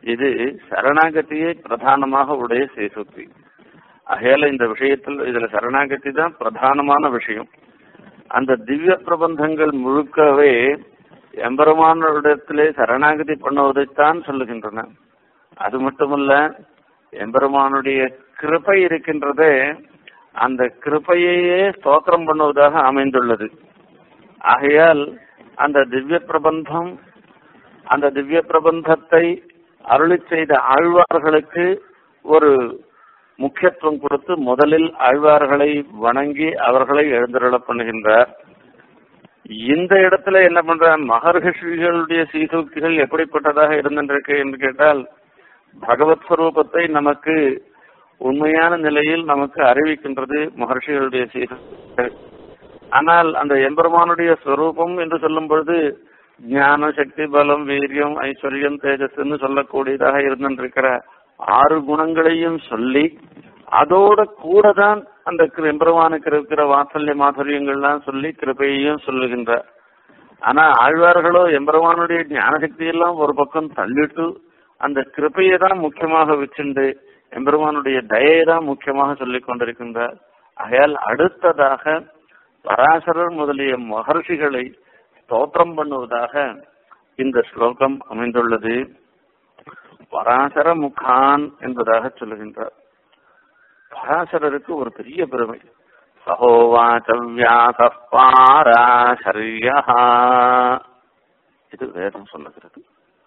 Speaker 1: இது சரணாகதியை பிரதானமாக உடைய சேசுக்தி ஆகையால இந்த விஷயத்தில் இதுல சரணாகதி தான் பிரதானமான விஷயம் அந்த திவ்ய பிரபந்தங்கள் முழுக்கவே எம்பெருமானிடத்திலே சரணாகதி பண்ணுவதைத்தான் சொல்லுகின்றன அது மட்டுமல்ல எம்பெருமானுடைய கிருபை இருக்கின்றதே அந்த கிருபையையே ஸ்தோத்திரம் பண்ணுவதாக அமைந்துள்ளது ஆகையால் அந்த திவ்ய பிரபந்தம் அந்த திவ்ய பிரபந்தத்தை அருளி செய்த ஆழ்வார்களுக்கு ஒரு முக்கியத்துவம் கொடுத்து முதலில் ஆழ்வார்களை வணங்கி அவர்களை எழுந்தருள பண்ணுகின்றார் இந்த இடத்துல என்ன பண்ற மகர்ஷிகளுடைய சீசூக்திகள் எப்படிப்பட்டதாக இருந்திருக்கு என்று கேட்டால் பகவத் ஸ்வரூபத்தை நமக்கு உண்மையான நிலையில் நமக்கு அறிவிக்கின்றது மகர்ஷிகளுடைய சீசூக்திகள் ஆனால் அந்த எம்பெருமானுடைய ஸ்வரூபம் என்று சொல்லும் பொழுது ஞான சக்தி பலம் வீரியம் ஐஸ்வர்யம் தேஜஸ்ன்னு சொல்லக்கூடியதாக இருந்திருக்கிற ஆறு குணங்களையும் சொல்லி அதோட கூட தான் அந்த எம்பெருமானுக்கு இருக்கிற வாத்சல்ய மாதுரியங்கள்லாம் சொல்லி கிருபையையும் சொல்லுகின்றார் ஆனா ஆழ்வார்களோ எம்பெருமானுடைய ஞான சக்தியெல்லாம் ஒரு பக்கம் தள்ளிட்டு அந்த கிருபையை தான் முக்கியமாக வச்சுண்டு எம்பெருமானுடைய தயையை தான் முக்கியமாக சொல்லிக் கொண்டிருக்கின்றார் ஆகையால் அடுத்ததாக பராசரர் முதலிய மகர்ஷிகளை ஸ்தோத்திரம் பண்ணுவதாக இந்த ஸ்லோகம் அமைந்துள்ளது பராசர முகான் என்பதாக சொல்லுகின்றார் பராசரருக்கு ஒரு பெரிய பெருமை சகோவாச்சவ்யாசப்பாராசரியா இது வேதம் சொல்லுகிறது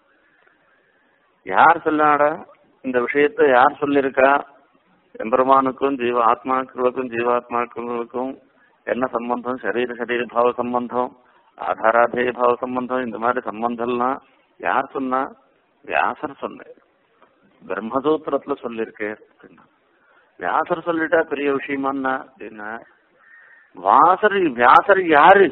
Speaker 1: யார் சொல்லாடா இந்த விஷயத்தை யார் சொல்லியிருக்கா எம்பெருமானுக்கும் ஜீவ ஆத்மாக்களுக்கும் ஜீவாத்மாக்களுக்கும் என்ன சம்பந்தம் சரீர சரீர பாவ சம்பந்தம் ஆதாராதேய பாவ சம்பந்தம் இந்த மாதிரி சம்பந்தம்லாம் யார் சொன்னா வியாசர் சொன்னார் பிரம்மசூத்திரத்துல சொல்லியிருக்கேன் அப்படின்னா வியாசர் சொல்லிட்டா பெரிய விஷயமான்னா அப்படின்னா வாசர் வியாசர் யாரு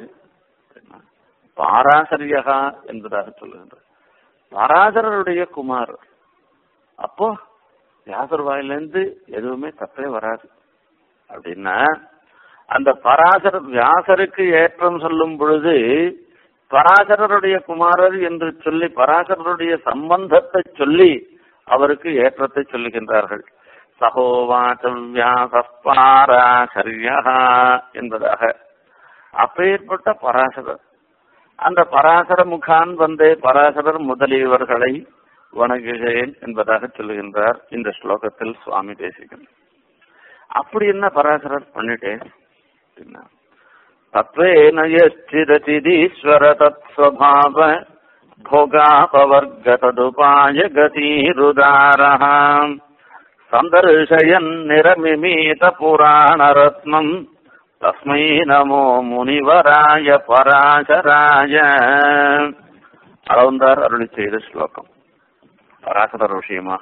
Speaker 1: பாராசரியகா என்பதாக சொல்லுகின்றார் பராசரருடைய குமார் அப்போ வியாசர் வாயிலிருந்து எதுவுமே தப்பே வராது அப்படின்னா அந்த பராசர வியாசருக்கு ஏற்றம் சொல்லும் பொழுது பராசரருடைய குமாரர் என்று சொல்லி பராசரருடைய சம்பந்தத்தை சொல்லி அவருக்கு ஏற்றத்தை சொல்லுகின்றார்கள் சகோவாச்சம் வியாசப்பாராசரியா என்பதாக அப்பேற்பட்ட பராசரர் அந்த பராசர முகான் வந்தே பராசரர் முதலியவர்களை வணங்குகிறேன் என்பதாக சொல்லுகின்றார் இந்த ஸ்லோகத்தில் சுவாமி தேசிகன் அப்படி என்ன பராசரர் பண்ணிட்டேன் அப்படின்னா தத்வேன யச்சிதச்சிதீஸ்வர தத்ஸ்வபாவ भोगापवर्ग तदुपाय गतिरुदारः सन्दर्शयन् निरमिमीत पुराणरत्नम् तस्मै नमो முனிவராய பராசராய அளவந்தார் அருளி செய்த ஸ்லோகம் பராசரர் விஷயமாக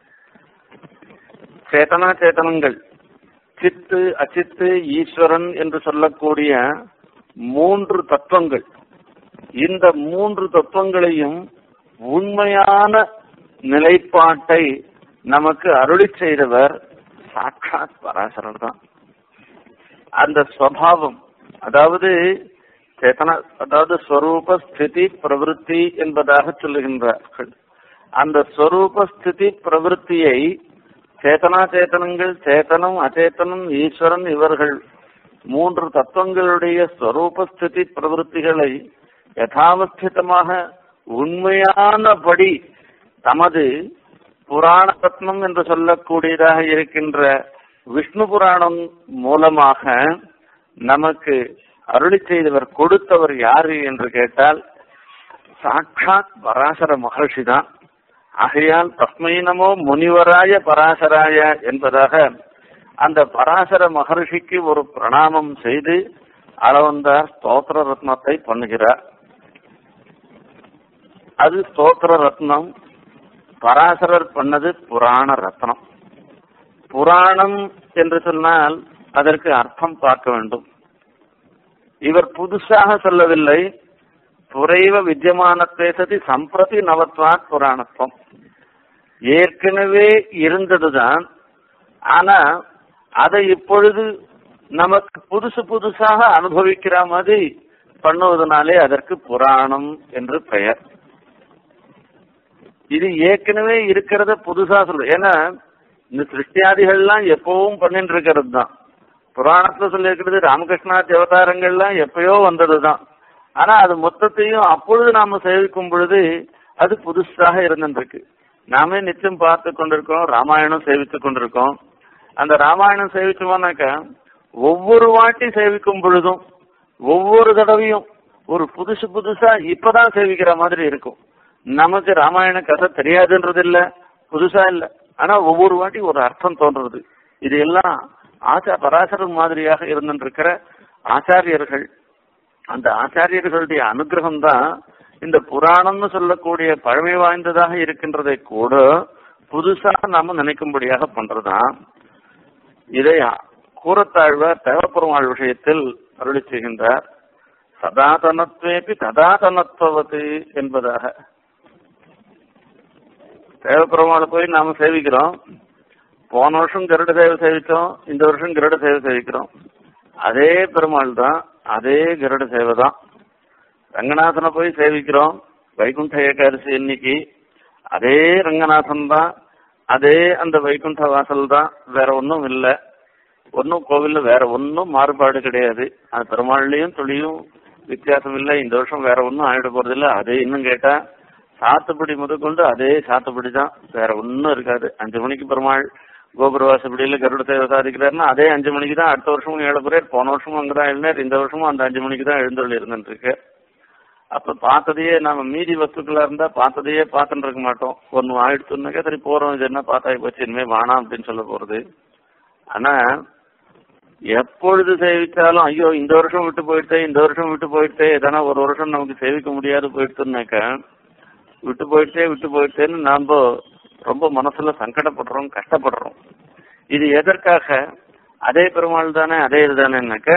Speaker 1: சேத்தனா சேத்தனங்கள் சித்து அச்சித்து ஈஸ்வரன் என்று சொல்லக்கூடிய மூன்று தத்துவங்கள் இந்த மூன்று தத்துவங்களையும் உண்மையான நிலைப்பாட்டை நமக்கு அருளி செய்தவர் சாட்சாத் பராசரர் தான் அந்த ஸ்வபாவம் அதாவது சேத்தன அதாவது ஸ்வரூப ஸ்திதி பிரவருத்தி என்பதாக சொல்லுகின்றார்கள் அந்த ஸ்வரூப ஸ்திதி பிரவருத்தியை சேத்தனா சேத்தனங்கள் சேத்தனம் அச்சேத்தனம் ஈஸ்வரன் இவர்கள் மூன்று தத்துவங்களுடைய ஸ்வரூப ஸ்திதி பிரவருத்திகளை யதாவஸ்திதமாக உண்மையானபடி தமது புராண ரத்னம் என்று சொல்லக்கூடியதாக இருக்கின்ற விஷ்ணு புராணம் மூலமாக நமக்கு அருளி செய்தவர் கொடுத்தவர் யாரு என்று கேட்டால் சாட்சாத் பராசர மகர்ஷி தான் ஆகையால் தஸ்மை நமோ முனிவராய பராசராய என்பதாக அந்த பராசர மகர்ஷிக்கு ஒரு பிரணாமம் செய்து அளவந்தார் ஸ்தோத்திர ரத்னத்தை பண்ணுகிறார் அது ஸ்தோத்திர ரத்னம் பராசரர் பண்ணது புராண ரத்னம் புராணம் என்று சொன்னால் அதற்கு அர்த்தம் பார்க்க வேண்டும் இவர் புதுசாக சொல்லவில்லை துறைவ வித்தியமானத்தை சதி சம்பிரதி நவத்வாத் புராணத்துவம் ஏற்கனவே இருந்ததுதான் ஆனா அதை இப்பொழுது நமக்கு புதுசு புதுசாக அனுபவிக்கிற மாதிரி பண்ணுவதனாலே அதற்கு புராணம் என்று பெயர் இது ஏற்கனவே இருக்கிறத புதுசா சொல்றது ஏன்னா இந்த சிருஷ்டியாதிகள்லாம் எப்பவும் பண்ணிட்டு இருக்கிறது தான் புராணத்துல சொல்லியிருக்கிறது ராமகிருஷ்ணா அவதாரங்கள்லாம் எப்பயோ வந்ததுதான் ஆனா அது மொத்தத்தையும் அப்பொழுது நாம சேவிக்கும் பொழுது அது புதுசாக இருந்துருக்கு நாமே நிச்சயம் பார்த்து கொண்டிருக்கோம் ராமாயணம் சேவித்து கொண்டிருக்கோம் அந்த ராமாயணம் சேவிச்சோம்னாக்க ஒவ்வொரு வாட்டி சேவிக்கும் பொழுதும் ஒவ்வொரு தடவையும் ஒரு புதுசு புதுசா இப்பதான் சேவிக்கிற மாதிரி இருக்கும் நமக்கு ராமாயண கதை தெரியாதுன்றது இல்ல புதுசா இல்ல ஆனா ஒவ்வொரு வாட்டி ஒரு அர்த்தம் தோன்றது இது எல்லாம் ஆச்சா பராசரன் மாதிரியாக இருந்திருக்கிற ஆச்சாரியர்கள் அந்த ஆச்சாரியர்களுடைய அனுகிரகம் தான் இந்த புராணம்னு சொல்லக்கூடிய பழமை வாய்ந்ததாக இருக்கின்றதை கூட புதுசா நாம நினைக்கும்படியாக பண்றதுதான் இதை கூறத்தாழ்வார் தேவப்பெருமாள் விஷயத்தில் அருளி செய்கின்றார் சதாதனத்வேபி ததாதனத்துவத்து என்பதாக தேவப்பெருமாளை போய் நாம சேவிக்கிறோம் போன வருஷம் கருட சேவை சேவிச்சோம் இந்த வருஷம் கருட சேவை சேவிக்கிறோம் அதே பெருமாள் தான் அதே கருட சேவை தான் ரங்கநாதனை போய் சேவிக்கிறோம் வைகுண்ட ஏகாதசி இன்னைக்கு அதே ரங்கநாதன் தான் அதே அந்த வைகுண்ட வாசல் தான் வேற ஒன்றும் இல்லை ஒன்றும் கோவில்ல வேற ஒன்றும் மாறுபாடு கிடையாது அது பெருமாள்லயும் துளியும் வித்தியாசம் இல்லை இந்த வருஷம் வேற ஒன்றும் ஆயிட போறது இல்லை அதே இன்னும் கேட்டா சாத்துப்படி முதற்கொண்டு அதே சாத்துப்படி தான் வேற ஒன்றும் இருக்காது அஞ்சு மணிக்கு பெருமாள் கோபுரவாசப்படியில கருட சேவை சாதிக்கிறாருன்னா அதே அஞ்சு மணிக்கு தான் அடுத்த வருஷமும் ஏழு பேர் போன வருஷமும் அங்கதான் எழுந்தார் இந்த வருஷமும் அந்த அஞ்சு மணிக்கு தான் எழுந்தொழி இருந்துட்டு இருக்கு அப்ப பார்த்ததையே நம்ம மீதி வஸ்துக்களா இருந்தா பார்த்ததையே பார்த்துட்டு இருக்க மாட்டோம் ஒன்னு ஆயிடுச்சுன்னாக்கா சரி போறோம் இது என்ன பார்த்தாய் போச்சு இனிமே வேணாம் அப்படின்னு சொல்ல போறது ஆனா எப்பொழுது சேவிச்சாலும் ஐயோ இந்த வருஷம் விட்டு போயிட்டே இந்த வருஷம் விட்டு போயிட்டே எதனா ஒரு வருஷம் நமக்கு சேவிக்க முடியாது போயிடுச்சுனாக்கா விட்டு போயிட்டே விட்டு போயிட்டேன்னு நாம ரொம்ப மனசுல சங்கடப்படுறோம் கஷ்டப்படுறோம் இது எதற்காக அதே பெருமாள் தானே அதே இதுதானேனாக்க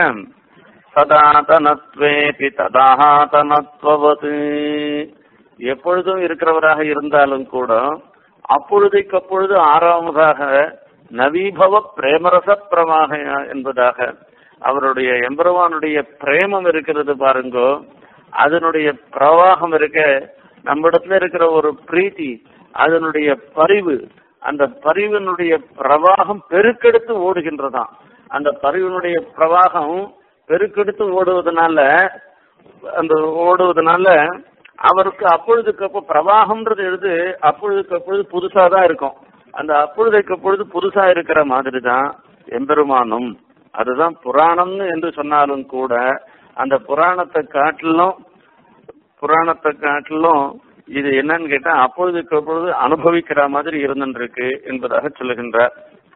Speaker 1: சதாதனத்வேபி ததாதனத்வது எப்பொழுதும் இருக்கிறவராக இருந்தாலும் கூட அப்பொழுதைக்கு அப்பொழுது ஆறாவதாக நவீபவ பிரேமரச பிரமாக என்பதாக அவருடைய எம்பெருமானுடைய பிரேமம் இருக்கிறது பாருங்கோ அதனுடைய பிரவாகம் இருக்க நம்மிடத்துல இருக்கிற ஒரு பிரீத்தி அதனுடைய பரிவு அந்த பரிவினுடைய பிரவாகம் பெருக்கெடுத்து ஓடுகின்றதாம் அந்த பரிவினுடைய பிரவாகம் பெருக்கெடுத்து ஓடுவதனால அந்த ஓடுவதனால அவருக்கு அப்பொழுதுக்கு அப்போ பிரவாகம்ன்றது எழுது அப்பொழுதுக்கு அப்பொழுது புதுசா தான் இருக்கும் அந்த அப்பொழுதுக்கு அப்பொழுது புதுசா இருக்கிற மாதிரி தான் எம்பெருமானும் அதுதான் புராணம்னு என்று சொன்னாலும் கூட அந்த புராணத்தை காட்டிலும் புராணத்தை காட்டிலும் இது என்னன்னு கேட்டா அப்பொழுதுக்கு அப்பொழுது அனுபவிக்கிற மாதிரி இருந்துருக்கு என்பதாக சொல்லுகின்றார்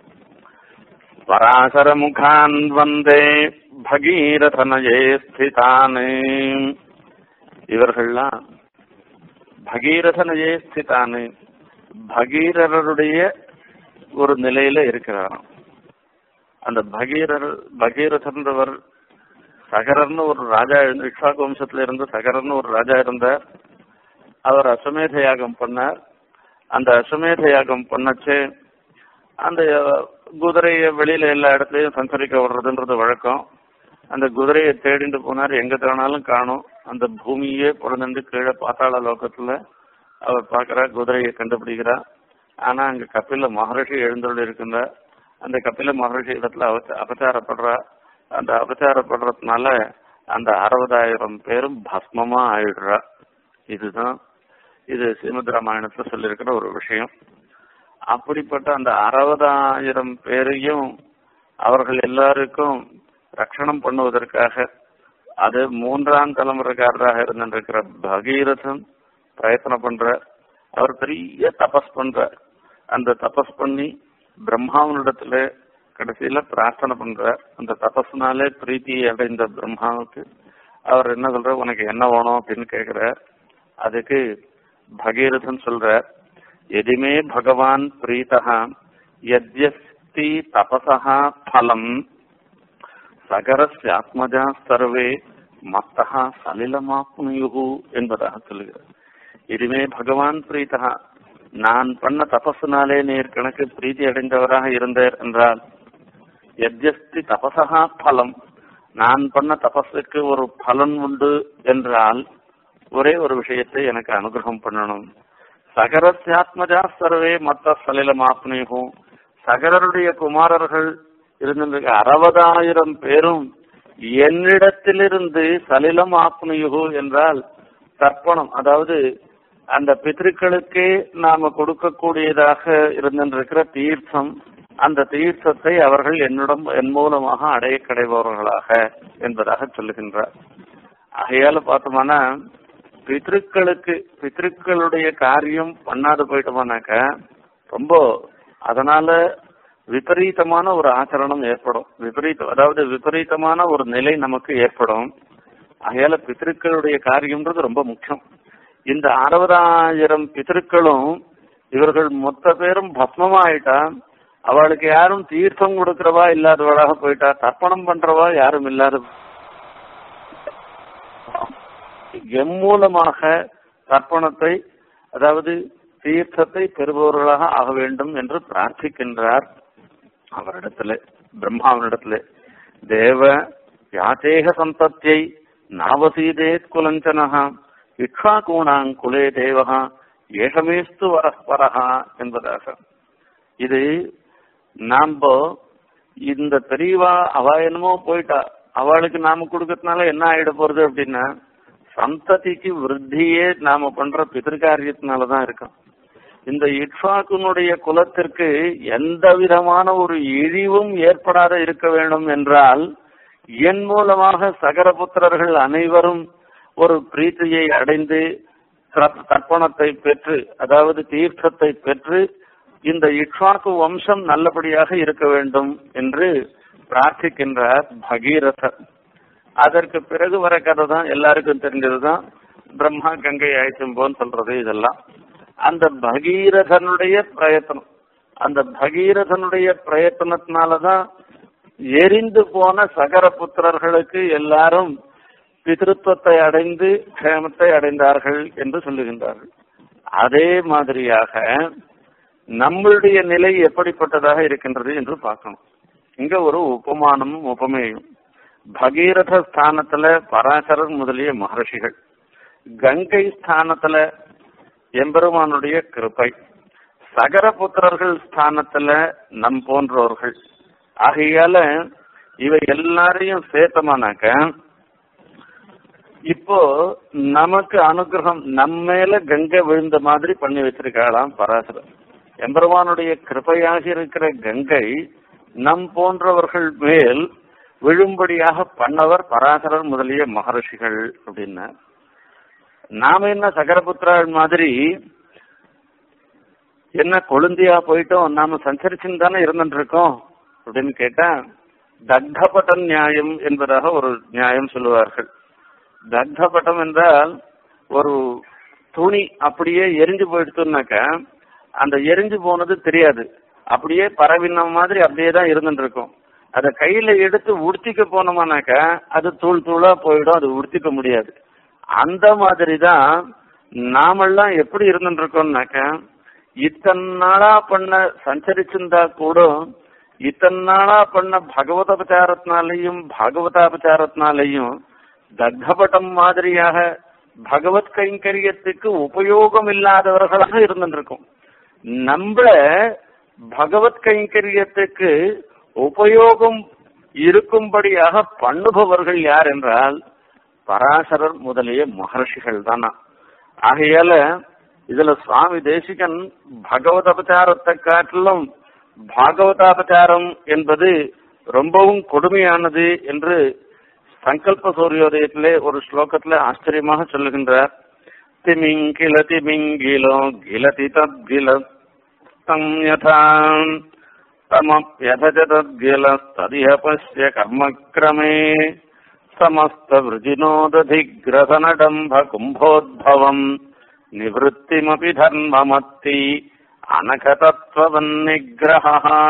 Speaker 1: பராசர முகான் வந்தே பகீரதனயே ஸ்திதான் இவர்கள்லாம் பகீரதனயே ஸ்திதான் பகீரருடைய ஒரு நிலையில இருக்கிறாராம் அந்த பகீரர் பகீரதன்றவர் சகரர்னு ஒரு ராஜா இருந்து இக்ஷாக் வம்சத்துல இருந்து சகரர்னு ஒரு ராஜா இருந்தார் அவர் அஸ்வமேத யாகம் பண்ணார் அந்த அஸ்வமேத யாகம் பண்ணச்சு அந்த குதிரையை வெளியில எல்லா இடத்துலயும் சஞ்சரிக்க விடுறதுன்றது வழக்கம் அந்த குதிரையை தேடிட்டு போனார் எங்க தேடினாலும் காணும் அந்த பூமியே பிறந்துட்டு கீழே பாத்தாள லோகத்துல அவர் பார்க்கிறார் குதிரையை கண்டுபிடிக்கிறார் ஆனா அங்க கபில மகரிஷி எழுந்தொழி இருக்கின்றார் அந்த கபில மகரிஷி இடத்துல அவச்ச அபச்சாரப்படுறா அந்த அபச்சாரப்படுறதுனால அந்த அறுபதாயிரம் பேரும் பஸ்மமா ஆயிடுறா இதுதான் இது ஸ்ரீமத் ராமாயணத்துல சொல்லியிருக்கிற ஒரு விஷயம் அப்படிப்பட்ட அந்த அறுபதாயிரம் பேரையும் அவர்கள் எல்லாருக்கும் ரட்சணம் பண்ணுவதற்காக அது மூன்றாம் தலைமுறைக்காரராக இருந்திருக்கிற பகீரதன் பிரயத்தனம் பண்ற அவர் பெரிய தபஸ் பண்ற அந்த தபஸ் பண்ணி பிரம்மாவனிடத்துல கடைசியில பிரார்த்தனை பண்ற அந்த தபஸ்னாலே பிரீத்தி அடைந்த பிரம்மாவுக்கு அவர் என்ன சொல்ற உனக்கு என்ன வேணும் அப்படின்னு கேக்குற அதுக்கு பகீரதன் சொல்ற எதுமே பகவான் பிரீதா யத்யஸ்தி தபசா பலம் சகரஸ்ய ஆத்மஜா சர்வே மத்தகா சலிலமாப்னுயு என்பதாக சொல்லுகிறார் இதுமே பகவான் பிரீதா நான் பண்ண தபஸுனாலே நீர் கணக்கு பிரீத்தி அடைந்தவராக இருந்தார் என்றால் எத்யஸ்தி தபசா பலம் நான் பண்ண தபஸுக்கு ஒரு பலன் உண்டு என்றால் ஒரே ஒரு விஷயத்தை எனக்கு அனுகிரகம் பண்ணணும் சகரஸ்யாத்மஜா சர்வே மத்த சலிலமாப்னியும் சகரருடைய குமாரர்கள் இருந்திருக்க அறுபதாயிரம் பேரும் என்னிடத்திலிருந்து சலிலம் ஆப்னுயுகு என்றால் தர்ப்பணம் அதாவது அந்த பித்ருக்களுக்கே நாம கொடுக்கக்கூடியதாக இருந்திருக்கிற தீர்த்தம் அந்த தீர்த்தத்தை அவர்கள் என்னிடம் என் மூலமாக அடைய கிடைப்பவர்களாக என்பதாக சொல்லுகின்றார் ஆகையால பார்த்தோம்னா பித்ருக்களுக்கு பித்ருக்களுடைய காரியம் பண்ணாது போயிட்டோம்னாக்க ரொம்ப அதனால விபரீதமான ஒரு ஆச்சரணம் ஏற்படும் விபரீதம் அதாவது விபரீதமான ஒரு நிலை நமக்கு ஏற்படும் ஆகையால பித்ருக்களுடைய காரியம்ன்றது ரொம்ப முக்கியம் இந்த அறுபதாயிரம் பித்ருக்களும் இவர்கள் மொத்த பேரும் பஸ்மமாயிட்டா அவளுக்கு யாரும் தீர்த்தம் கொடுக்கிறவா இல்லாதவளாக போயிட்டா தர்ப்பணம் பண்றவா யாரும் இல்லாத எம் மூலமாக தர்ப்பணத்தை அதாவது தீர்த்தத்தை பெறுபவர்களாக ஆக வேண்டும் என்று பிரார்த்திக்கின்றார் அவரிடத்துல பிரம்மாவனிடத்துல தேவ யாச்சேக சந்தத்தியை நாவசீதேத் குலஞ்சனஹா இக்ஷாகூணாங் குலே தேவகா ஏகமேஸ்து வரஸ்பரஹா என்பதாக இது நாம இந்த பெரியவா அவ என்னமோ போயிட்டா அவளுக்கு நாம கொடுக்கறதுனால என்ன ஆயிட போறது அப்படின்னா சந்ததிக்கு விருத்தியே நாம பண்ற பிதிர்காரியத்தினாலதான் இருக்கும் இந்த இட்ஃபாக்குனுடைய குலத்திற்கு எந்த விதமான ஒரு இழிவும் ஏற்படாத இருக்க வேண்டும் என்றால் என் மூலமாக சகரபுத்திரர்கள் அனைவரும் ஒரு பிரீத்தியை அடைந்து தர்- தர்ப்பணத்தை பெற்று அதாவது தீர்த்தத்தை பெற்று இந்த இட்வாக்கு வம்சம் நல்லபடியாக இருக்க வேண்டும் என்று பிரார்த்திக்கின்றார் பகீரதர் அதற்கு பிறகு வர கதை தான் எல்லாருக்கும் தெரிஞ்சதுதான் பிரம்மா கங்கை அழைச்சும்போன்னு சொல்றது இதெல்லாம் அந்த பகீரதனுடைய பிரயத்தனம் அந்த பகீரதனுடைய பிரயத்தனத்தினாலதான் எரிந்து போன சகர புத்திரர்களுக்கு எல்லாரும் பிதிருத்துவத்தை அடைந்து க்ஷேமத்தை அடைந்தார்கள் என்று சொல்லுகின்றார்கள் அதே மாதிரியாக நம்மளுடைய நிலை எப்படிப்பட்டதாக இருக்கின்றது என்று பார்க்கணும் இங்க ஒரு உபமானமும் உபமேயும் பகீரத ஸ்தானத்துல பராசரர் முதலிய மகர்ஷிகள் கங்கை ஸ்தானத்துல எம்பெருமானுடைய கிருபை சகரபுத்திரர்கள் ஸ்தானத்துல நம் போன்றவர்கள் ஆகையால இவை எல்லாரையும் சேர்த்தமானாக்க இப்போ நமக்கு அனுகிரகம் நம்ம மேல கங்கை விழுந்த மாதிரி பண்ணி வச்சிருக்காளாம் பராசரர் எம்பெருமானுடைய கிருபையாக இருக்கிற கங்கை நம் போன்றவர்கள் மேல் விழும்படியாக பண்ணவர் பராசரர் முதலிய மகர்ஷிகள் அப்படின்னா நாம என்ன சகரபுத்திராள் மாதிரி என்ன கொழுந்தியா போயிட்டோம் நாம சஞ்சரிச்சுன்னு தானே இருந்துட்டு இருக்கோம் அப்படின்னு கேட்டா தக்தபட்ட நியாயம் என்பதாக ஒரு நியாயம் சொல்லுவார்கள் தக்தபட்டம் என்றால் ஒரு துணி அப்படியே எரிஞ்சு போயிடுச்சுனாக்க அந்த எரிஞ்சு போனது தெரியாது அப்படியே பரவின மாதிரி அப்படியே தான் இருந்துட்டு இருக்கும் அதை கையில எடுத்து உடுத்திக்க போனோமானாக்க அது தூள் தூளா போயிடும் அது உடுத்திக்க முடியாது அந்த மாதிரி தான் நாமெல்லாம் எப்படி இருந்துட்டு இருக்கோம்னாக்க இத்தனை நாளா பண்ண சஞ்சரிச்சிருந்தா கூட இத்தனை நாளா பண்ண பகவதபச்சாரத்தினாலையும் பாகவதாபச்சாரத்தினாலையும் தக்தபட்டம் மாதிரியாக பகவத் கைங்கரியத்துக்கு உபயோகம் இல்லாதவர்களாக இருந்துருக்கும் நம்மள பகவத் கைங்கரியத்துக்கு உபயோகம் இருக்கும்படியாக பண்ணுபவர்கள் யார் என்றால் பராசரர் முதலிய மகர்ஷிகள் தானா ஆகையால இதுல சுவாமி தேசிகன் பகவதபச்சாரத்தை காட்டிலும் பாகவதாபச்சாரம் என்பது ரொம்பவும் கொடுமையானது என்று சங்கல்ப சூரியோதயத்திலே ஒரு ஸ்லோகத்திலே ஆச்சரியமாக சொல்லுகின்றார் திமிங்கில திமிங்கிலோ கிலதி தத்கில தம் யதா தமப்யத தத்கில ததிஹ பஸ்ய கர்மக்ரமே சமஸ்த விருஜினோததிகிரசனடம்ப கும்போத்பவம் நிவృత్తిமபி தர்மமத்தி அனகதத்வன்னிகிரஹ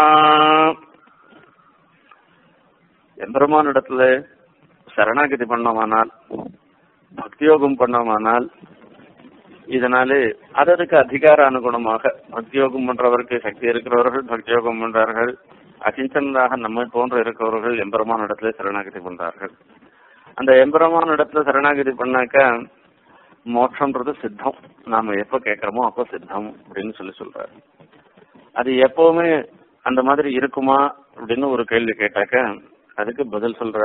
Speaker 1: எம்பெருமானிடத்துல சரணாகதி பண்ணோமானால் பக்தியோகம் பண்ணோமானால் இதனாலே அதற்கு அதிகார அனுகுணமாக பக்தியோகம் பண்றவருக்கு சக்தி இருக்கிறவர்கள் பக்தியோகம் பண்றார்கள் அகிஞ்சனாக நம்மை போன்று இருக்கிறவர்கள் எம்பெருமான் இடத்துல சரணாகதி பண்றார்கள் அந்த எம்பெருமான் இடத்துல சரணாகதி பண்ணாக்க மோட்சம்ன்றது சித்தம் நாம எப்ப கேட்கறோமோ அப்ப சித்தம் அப்படின்னு சொல்லி சொல்றாரு அது எப்பவுமே அந்த மாதிரி இருக்குமா அப்படின்னு ஒரு கேள்வி கேட்டாக்க அதுக்கு பதில் சொல்ற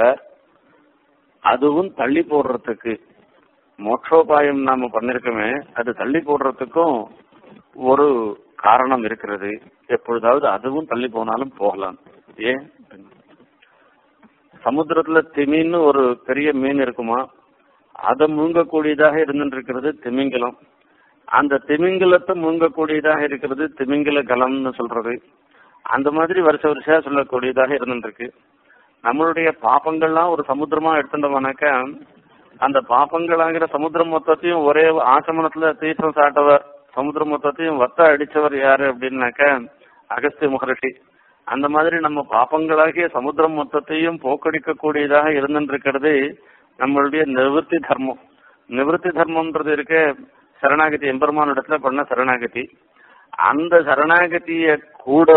Speaker 1: அதுவும் தள்ளி போடுறதுக்கு மோட்சோபாயம் நாம பண்ணிருக்கோமே அது தள்ளி போடுறதுக்கும் ஒரு காரணம் இருக்கிறது எப்பொழுதாவது அதுவும் தள்ளி போனாலும் போகலாம் ஏன் சமுத்திரத்துல திமின்னு ஒரு பெரிய மீன் இருக்குமா அதை முங்கக்கூடியதாக இருந்துட்டு இருக்கிறது திமிங்கலம் அந்த திமிங்கலத்தை முங்கக்கூடியதாக இருக்கிறது திமிங்கல கலம்னு சொல்றது அந்த மாதிரி வருஷ வருஷா சொல்லக்கூடியதாக இருந்துட்டு இருக்கு நம்மளுடைய பாப்பங்கள்லாம் ஒரு சமுத்திரமா எடுத்துட்டோம்னாக்க அந்த பாப்பங்களாகிற சமுத்திரம் மொத்தத்தையும் ஒரே ஆசமனத்துல தீர்த்தம் சாட்டவர் சமுத்திரம் மொத்தத்தையும் வத்த அடிச்சவர் யாரு அப்படின்னாக்க அகஸ்திய மகரிஷி அந்த மாதிரி நம்ம பாப்பங்களாகிய சமுத்திரம் மொத்தத்தையும் போக்கடிக்க கூடியதாக இருந்துருக்கிறது நம்மளுடைய நிவர்த்தி தர்மம் நிவர்த்தி தர்மம்ன்றது இருக்க சரணாகதி எம்பெருமான் இடத்துல பண்ண சரணாகதி அந்த சரணாகதிய கூட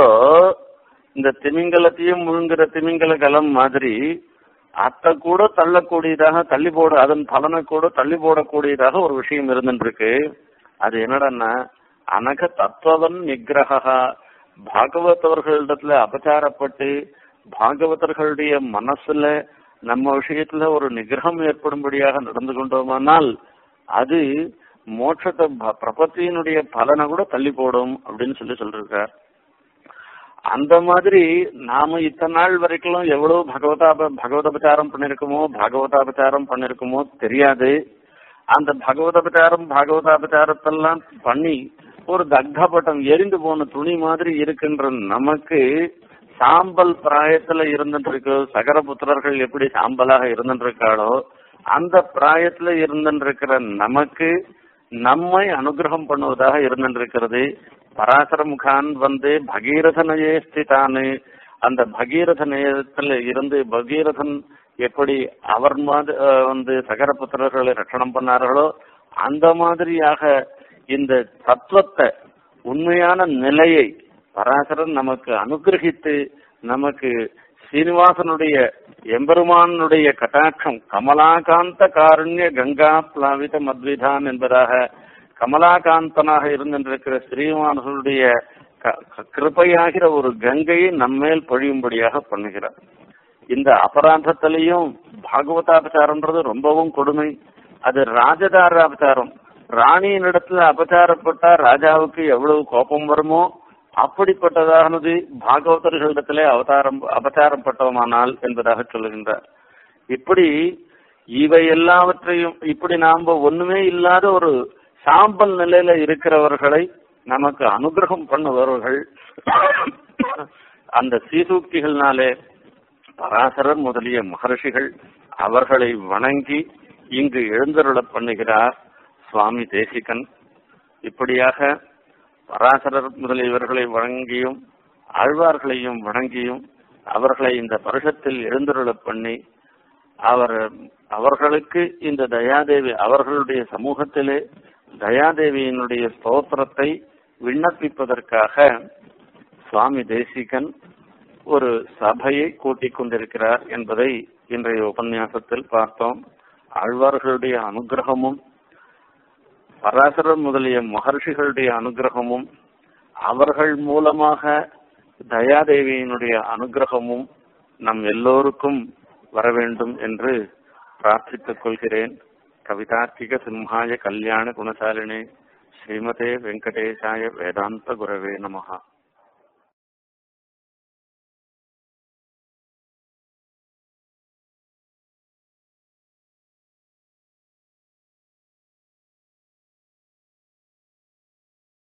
Speaker 1: இந்த திமிங்கலத்தையும் முழுங்குற திமிங்கல கலம் மாதிரி அத்தை கூட தள்ளக்கூடியதாக தள்ளி போட அதன் பலனை கூட தள்ளி போடக்கூடியதாக ஒரு விஷயம் இருந்துருக்கு அது என்னடன்னா அனக தத்துவன் நிகிரகா பாகவதவர்களிடத்துல அபச்சாரப்பட்டு பாகவதர்களுடைய மனசுல நம்ம விஷயத்துல ஒரு நிகிரகம் ஏற்படும்படியாக நடந்து கொண்டோமானால் அது மோட்சத்தை பிரபத்தியினுடைய பலனை கூட தள்ளி போடும் அப்படின்னு சொல்லி சொல்லிருக்கார் அந்த மாதிரி நாம இத்தனை நாள் வரைக்கும் எவ்வளவு பகவதாப பகவதபச்சாரம் பண்ணிருக்கோமோ பாகவதாபச்சாரம் பண்ணிருக்கோமோ தெரியாது அந்த பகவதபச்சாரம் பாகவதாபச்சாரத்தெல்லாம் பண்ணி ஒரு தக்தபட்டம் எரிந்து போன துணி மாதிரி இருக்கின்ற நமக்கு சாம்பல் பிராயத்துல இருந்துட்டு இருக்கு சகரபுத்திரர்கள் எப்படி சாம்பலாக இருந்துட்டு இருக்காளோ அந்த பிராயத்துல இருந்துட்டு இருக்கிற நமக்கு நம்மை அனுகிரகம் பண்ணுவதாக இருந்துட்டு இருக்கிறது பராசர முகான் வந்து பகீரத நயே ஸ்திதானு அந்த பகீரத நயத்துல இருந்து பகீரதன் எப்படி அவர் மாதிரி வந்து சகரபுத்திரர்களை ரட்சணம் பண்ணார்களோ அந்த மாதிரியாக இந்த தத்துவத்தை உண்மையான நிலையை பராசரன் நமக்கு அனுகிரகித்து நமக்கு சீனிவாசனுடைய எம்பெருமானுடைய கட்டாட்சம் கமலாகாந்த காருண்ய கங்கா பிளாவித மத்விதான் என்பதாக கமலாகாந்தனாக இருந்திருக்கிற ஸ்ரீனிவாசனுடைய கிருப்பையாகிற ஒரு கங்கையை நம்மேல் பொழியும்படியாக பண்ணுகிறார் இந்த அபராதத்திலையும் பாகவதாபச்சாரம்ன்றது ரொம்பவும் கொடுமை அது ராஜதார அபச்சாரம் ராணியின் இடத்துல அபச்சாரப்பட்டா ராஜாவுக்கு எவ்வளவு கோபம் வருமோ அப்படிப்பட்டதானது பாகவதர்களிடத்திலே அவதாரம் அபச்சாரம் பட்டோமானால் என்பதாக சொல்லுகின்றார் இப்படி இவை எல்லாவற்றையும் இப்படி நாம ஒண்ணுமே இல்லாத ஒரு சாம்பல் நிலையில இருக்கிறவர்களை நமக்கு அனுகிரகம் பண்ணுபவர்கள் அந்த சீசூக்திகள்னாலே பராசரர் முதலிய மகர்ஷிகள் அவர்களை வணங்கி இங்கு எழுந்தருள பண்ணுகிறார் சுவாமி தேசிகன் இப்படியாக பராசரர் முதலியவர்களை வணங்கியும் ஆழ்வார்களையும் வணங்கியும் அவர்களை இந்த பருஷத்தில் எழுந்தருள பண்ணி அவர் அவர்களுக்கு இந்த தயாதேவி அவர்களுடைய சமூகத்திலே தயாதேவியினுடைய ஸ்தோத்திரத்தை விண்ணப்பிப்பதற்காக சுவாமி தேசிகன் ஒரு சபையை கூட்டிக் கொண்டிருக்கிறார் என்பதை இன்றைய உபன்யாசத்தில் பார்த்தோம் ஆழ்வார்களுடைய அனுகிரகமும் பராசரர் முதலிய மகர்ஷிகளுடைய அனுகிரகமும் அவர்கள் மூலமாக தயாதேவியினுடைய அனுகிரகமும் நம் எல்லோருக்கும் வர வேண்டும் என்று பிரார்த்தித்துக் கொள்கிறேன் கவிதார்த்திக சிம்ஹாய கல்யாண குணசாலினே ஸ்ரீமதே வெங்கடேசாய வேதாந்த குரவே நமகா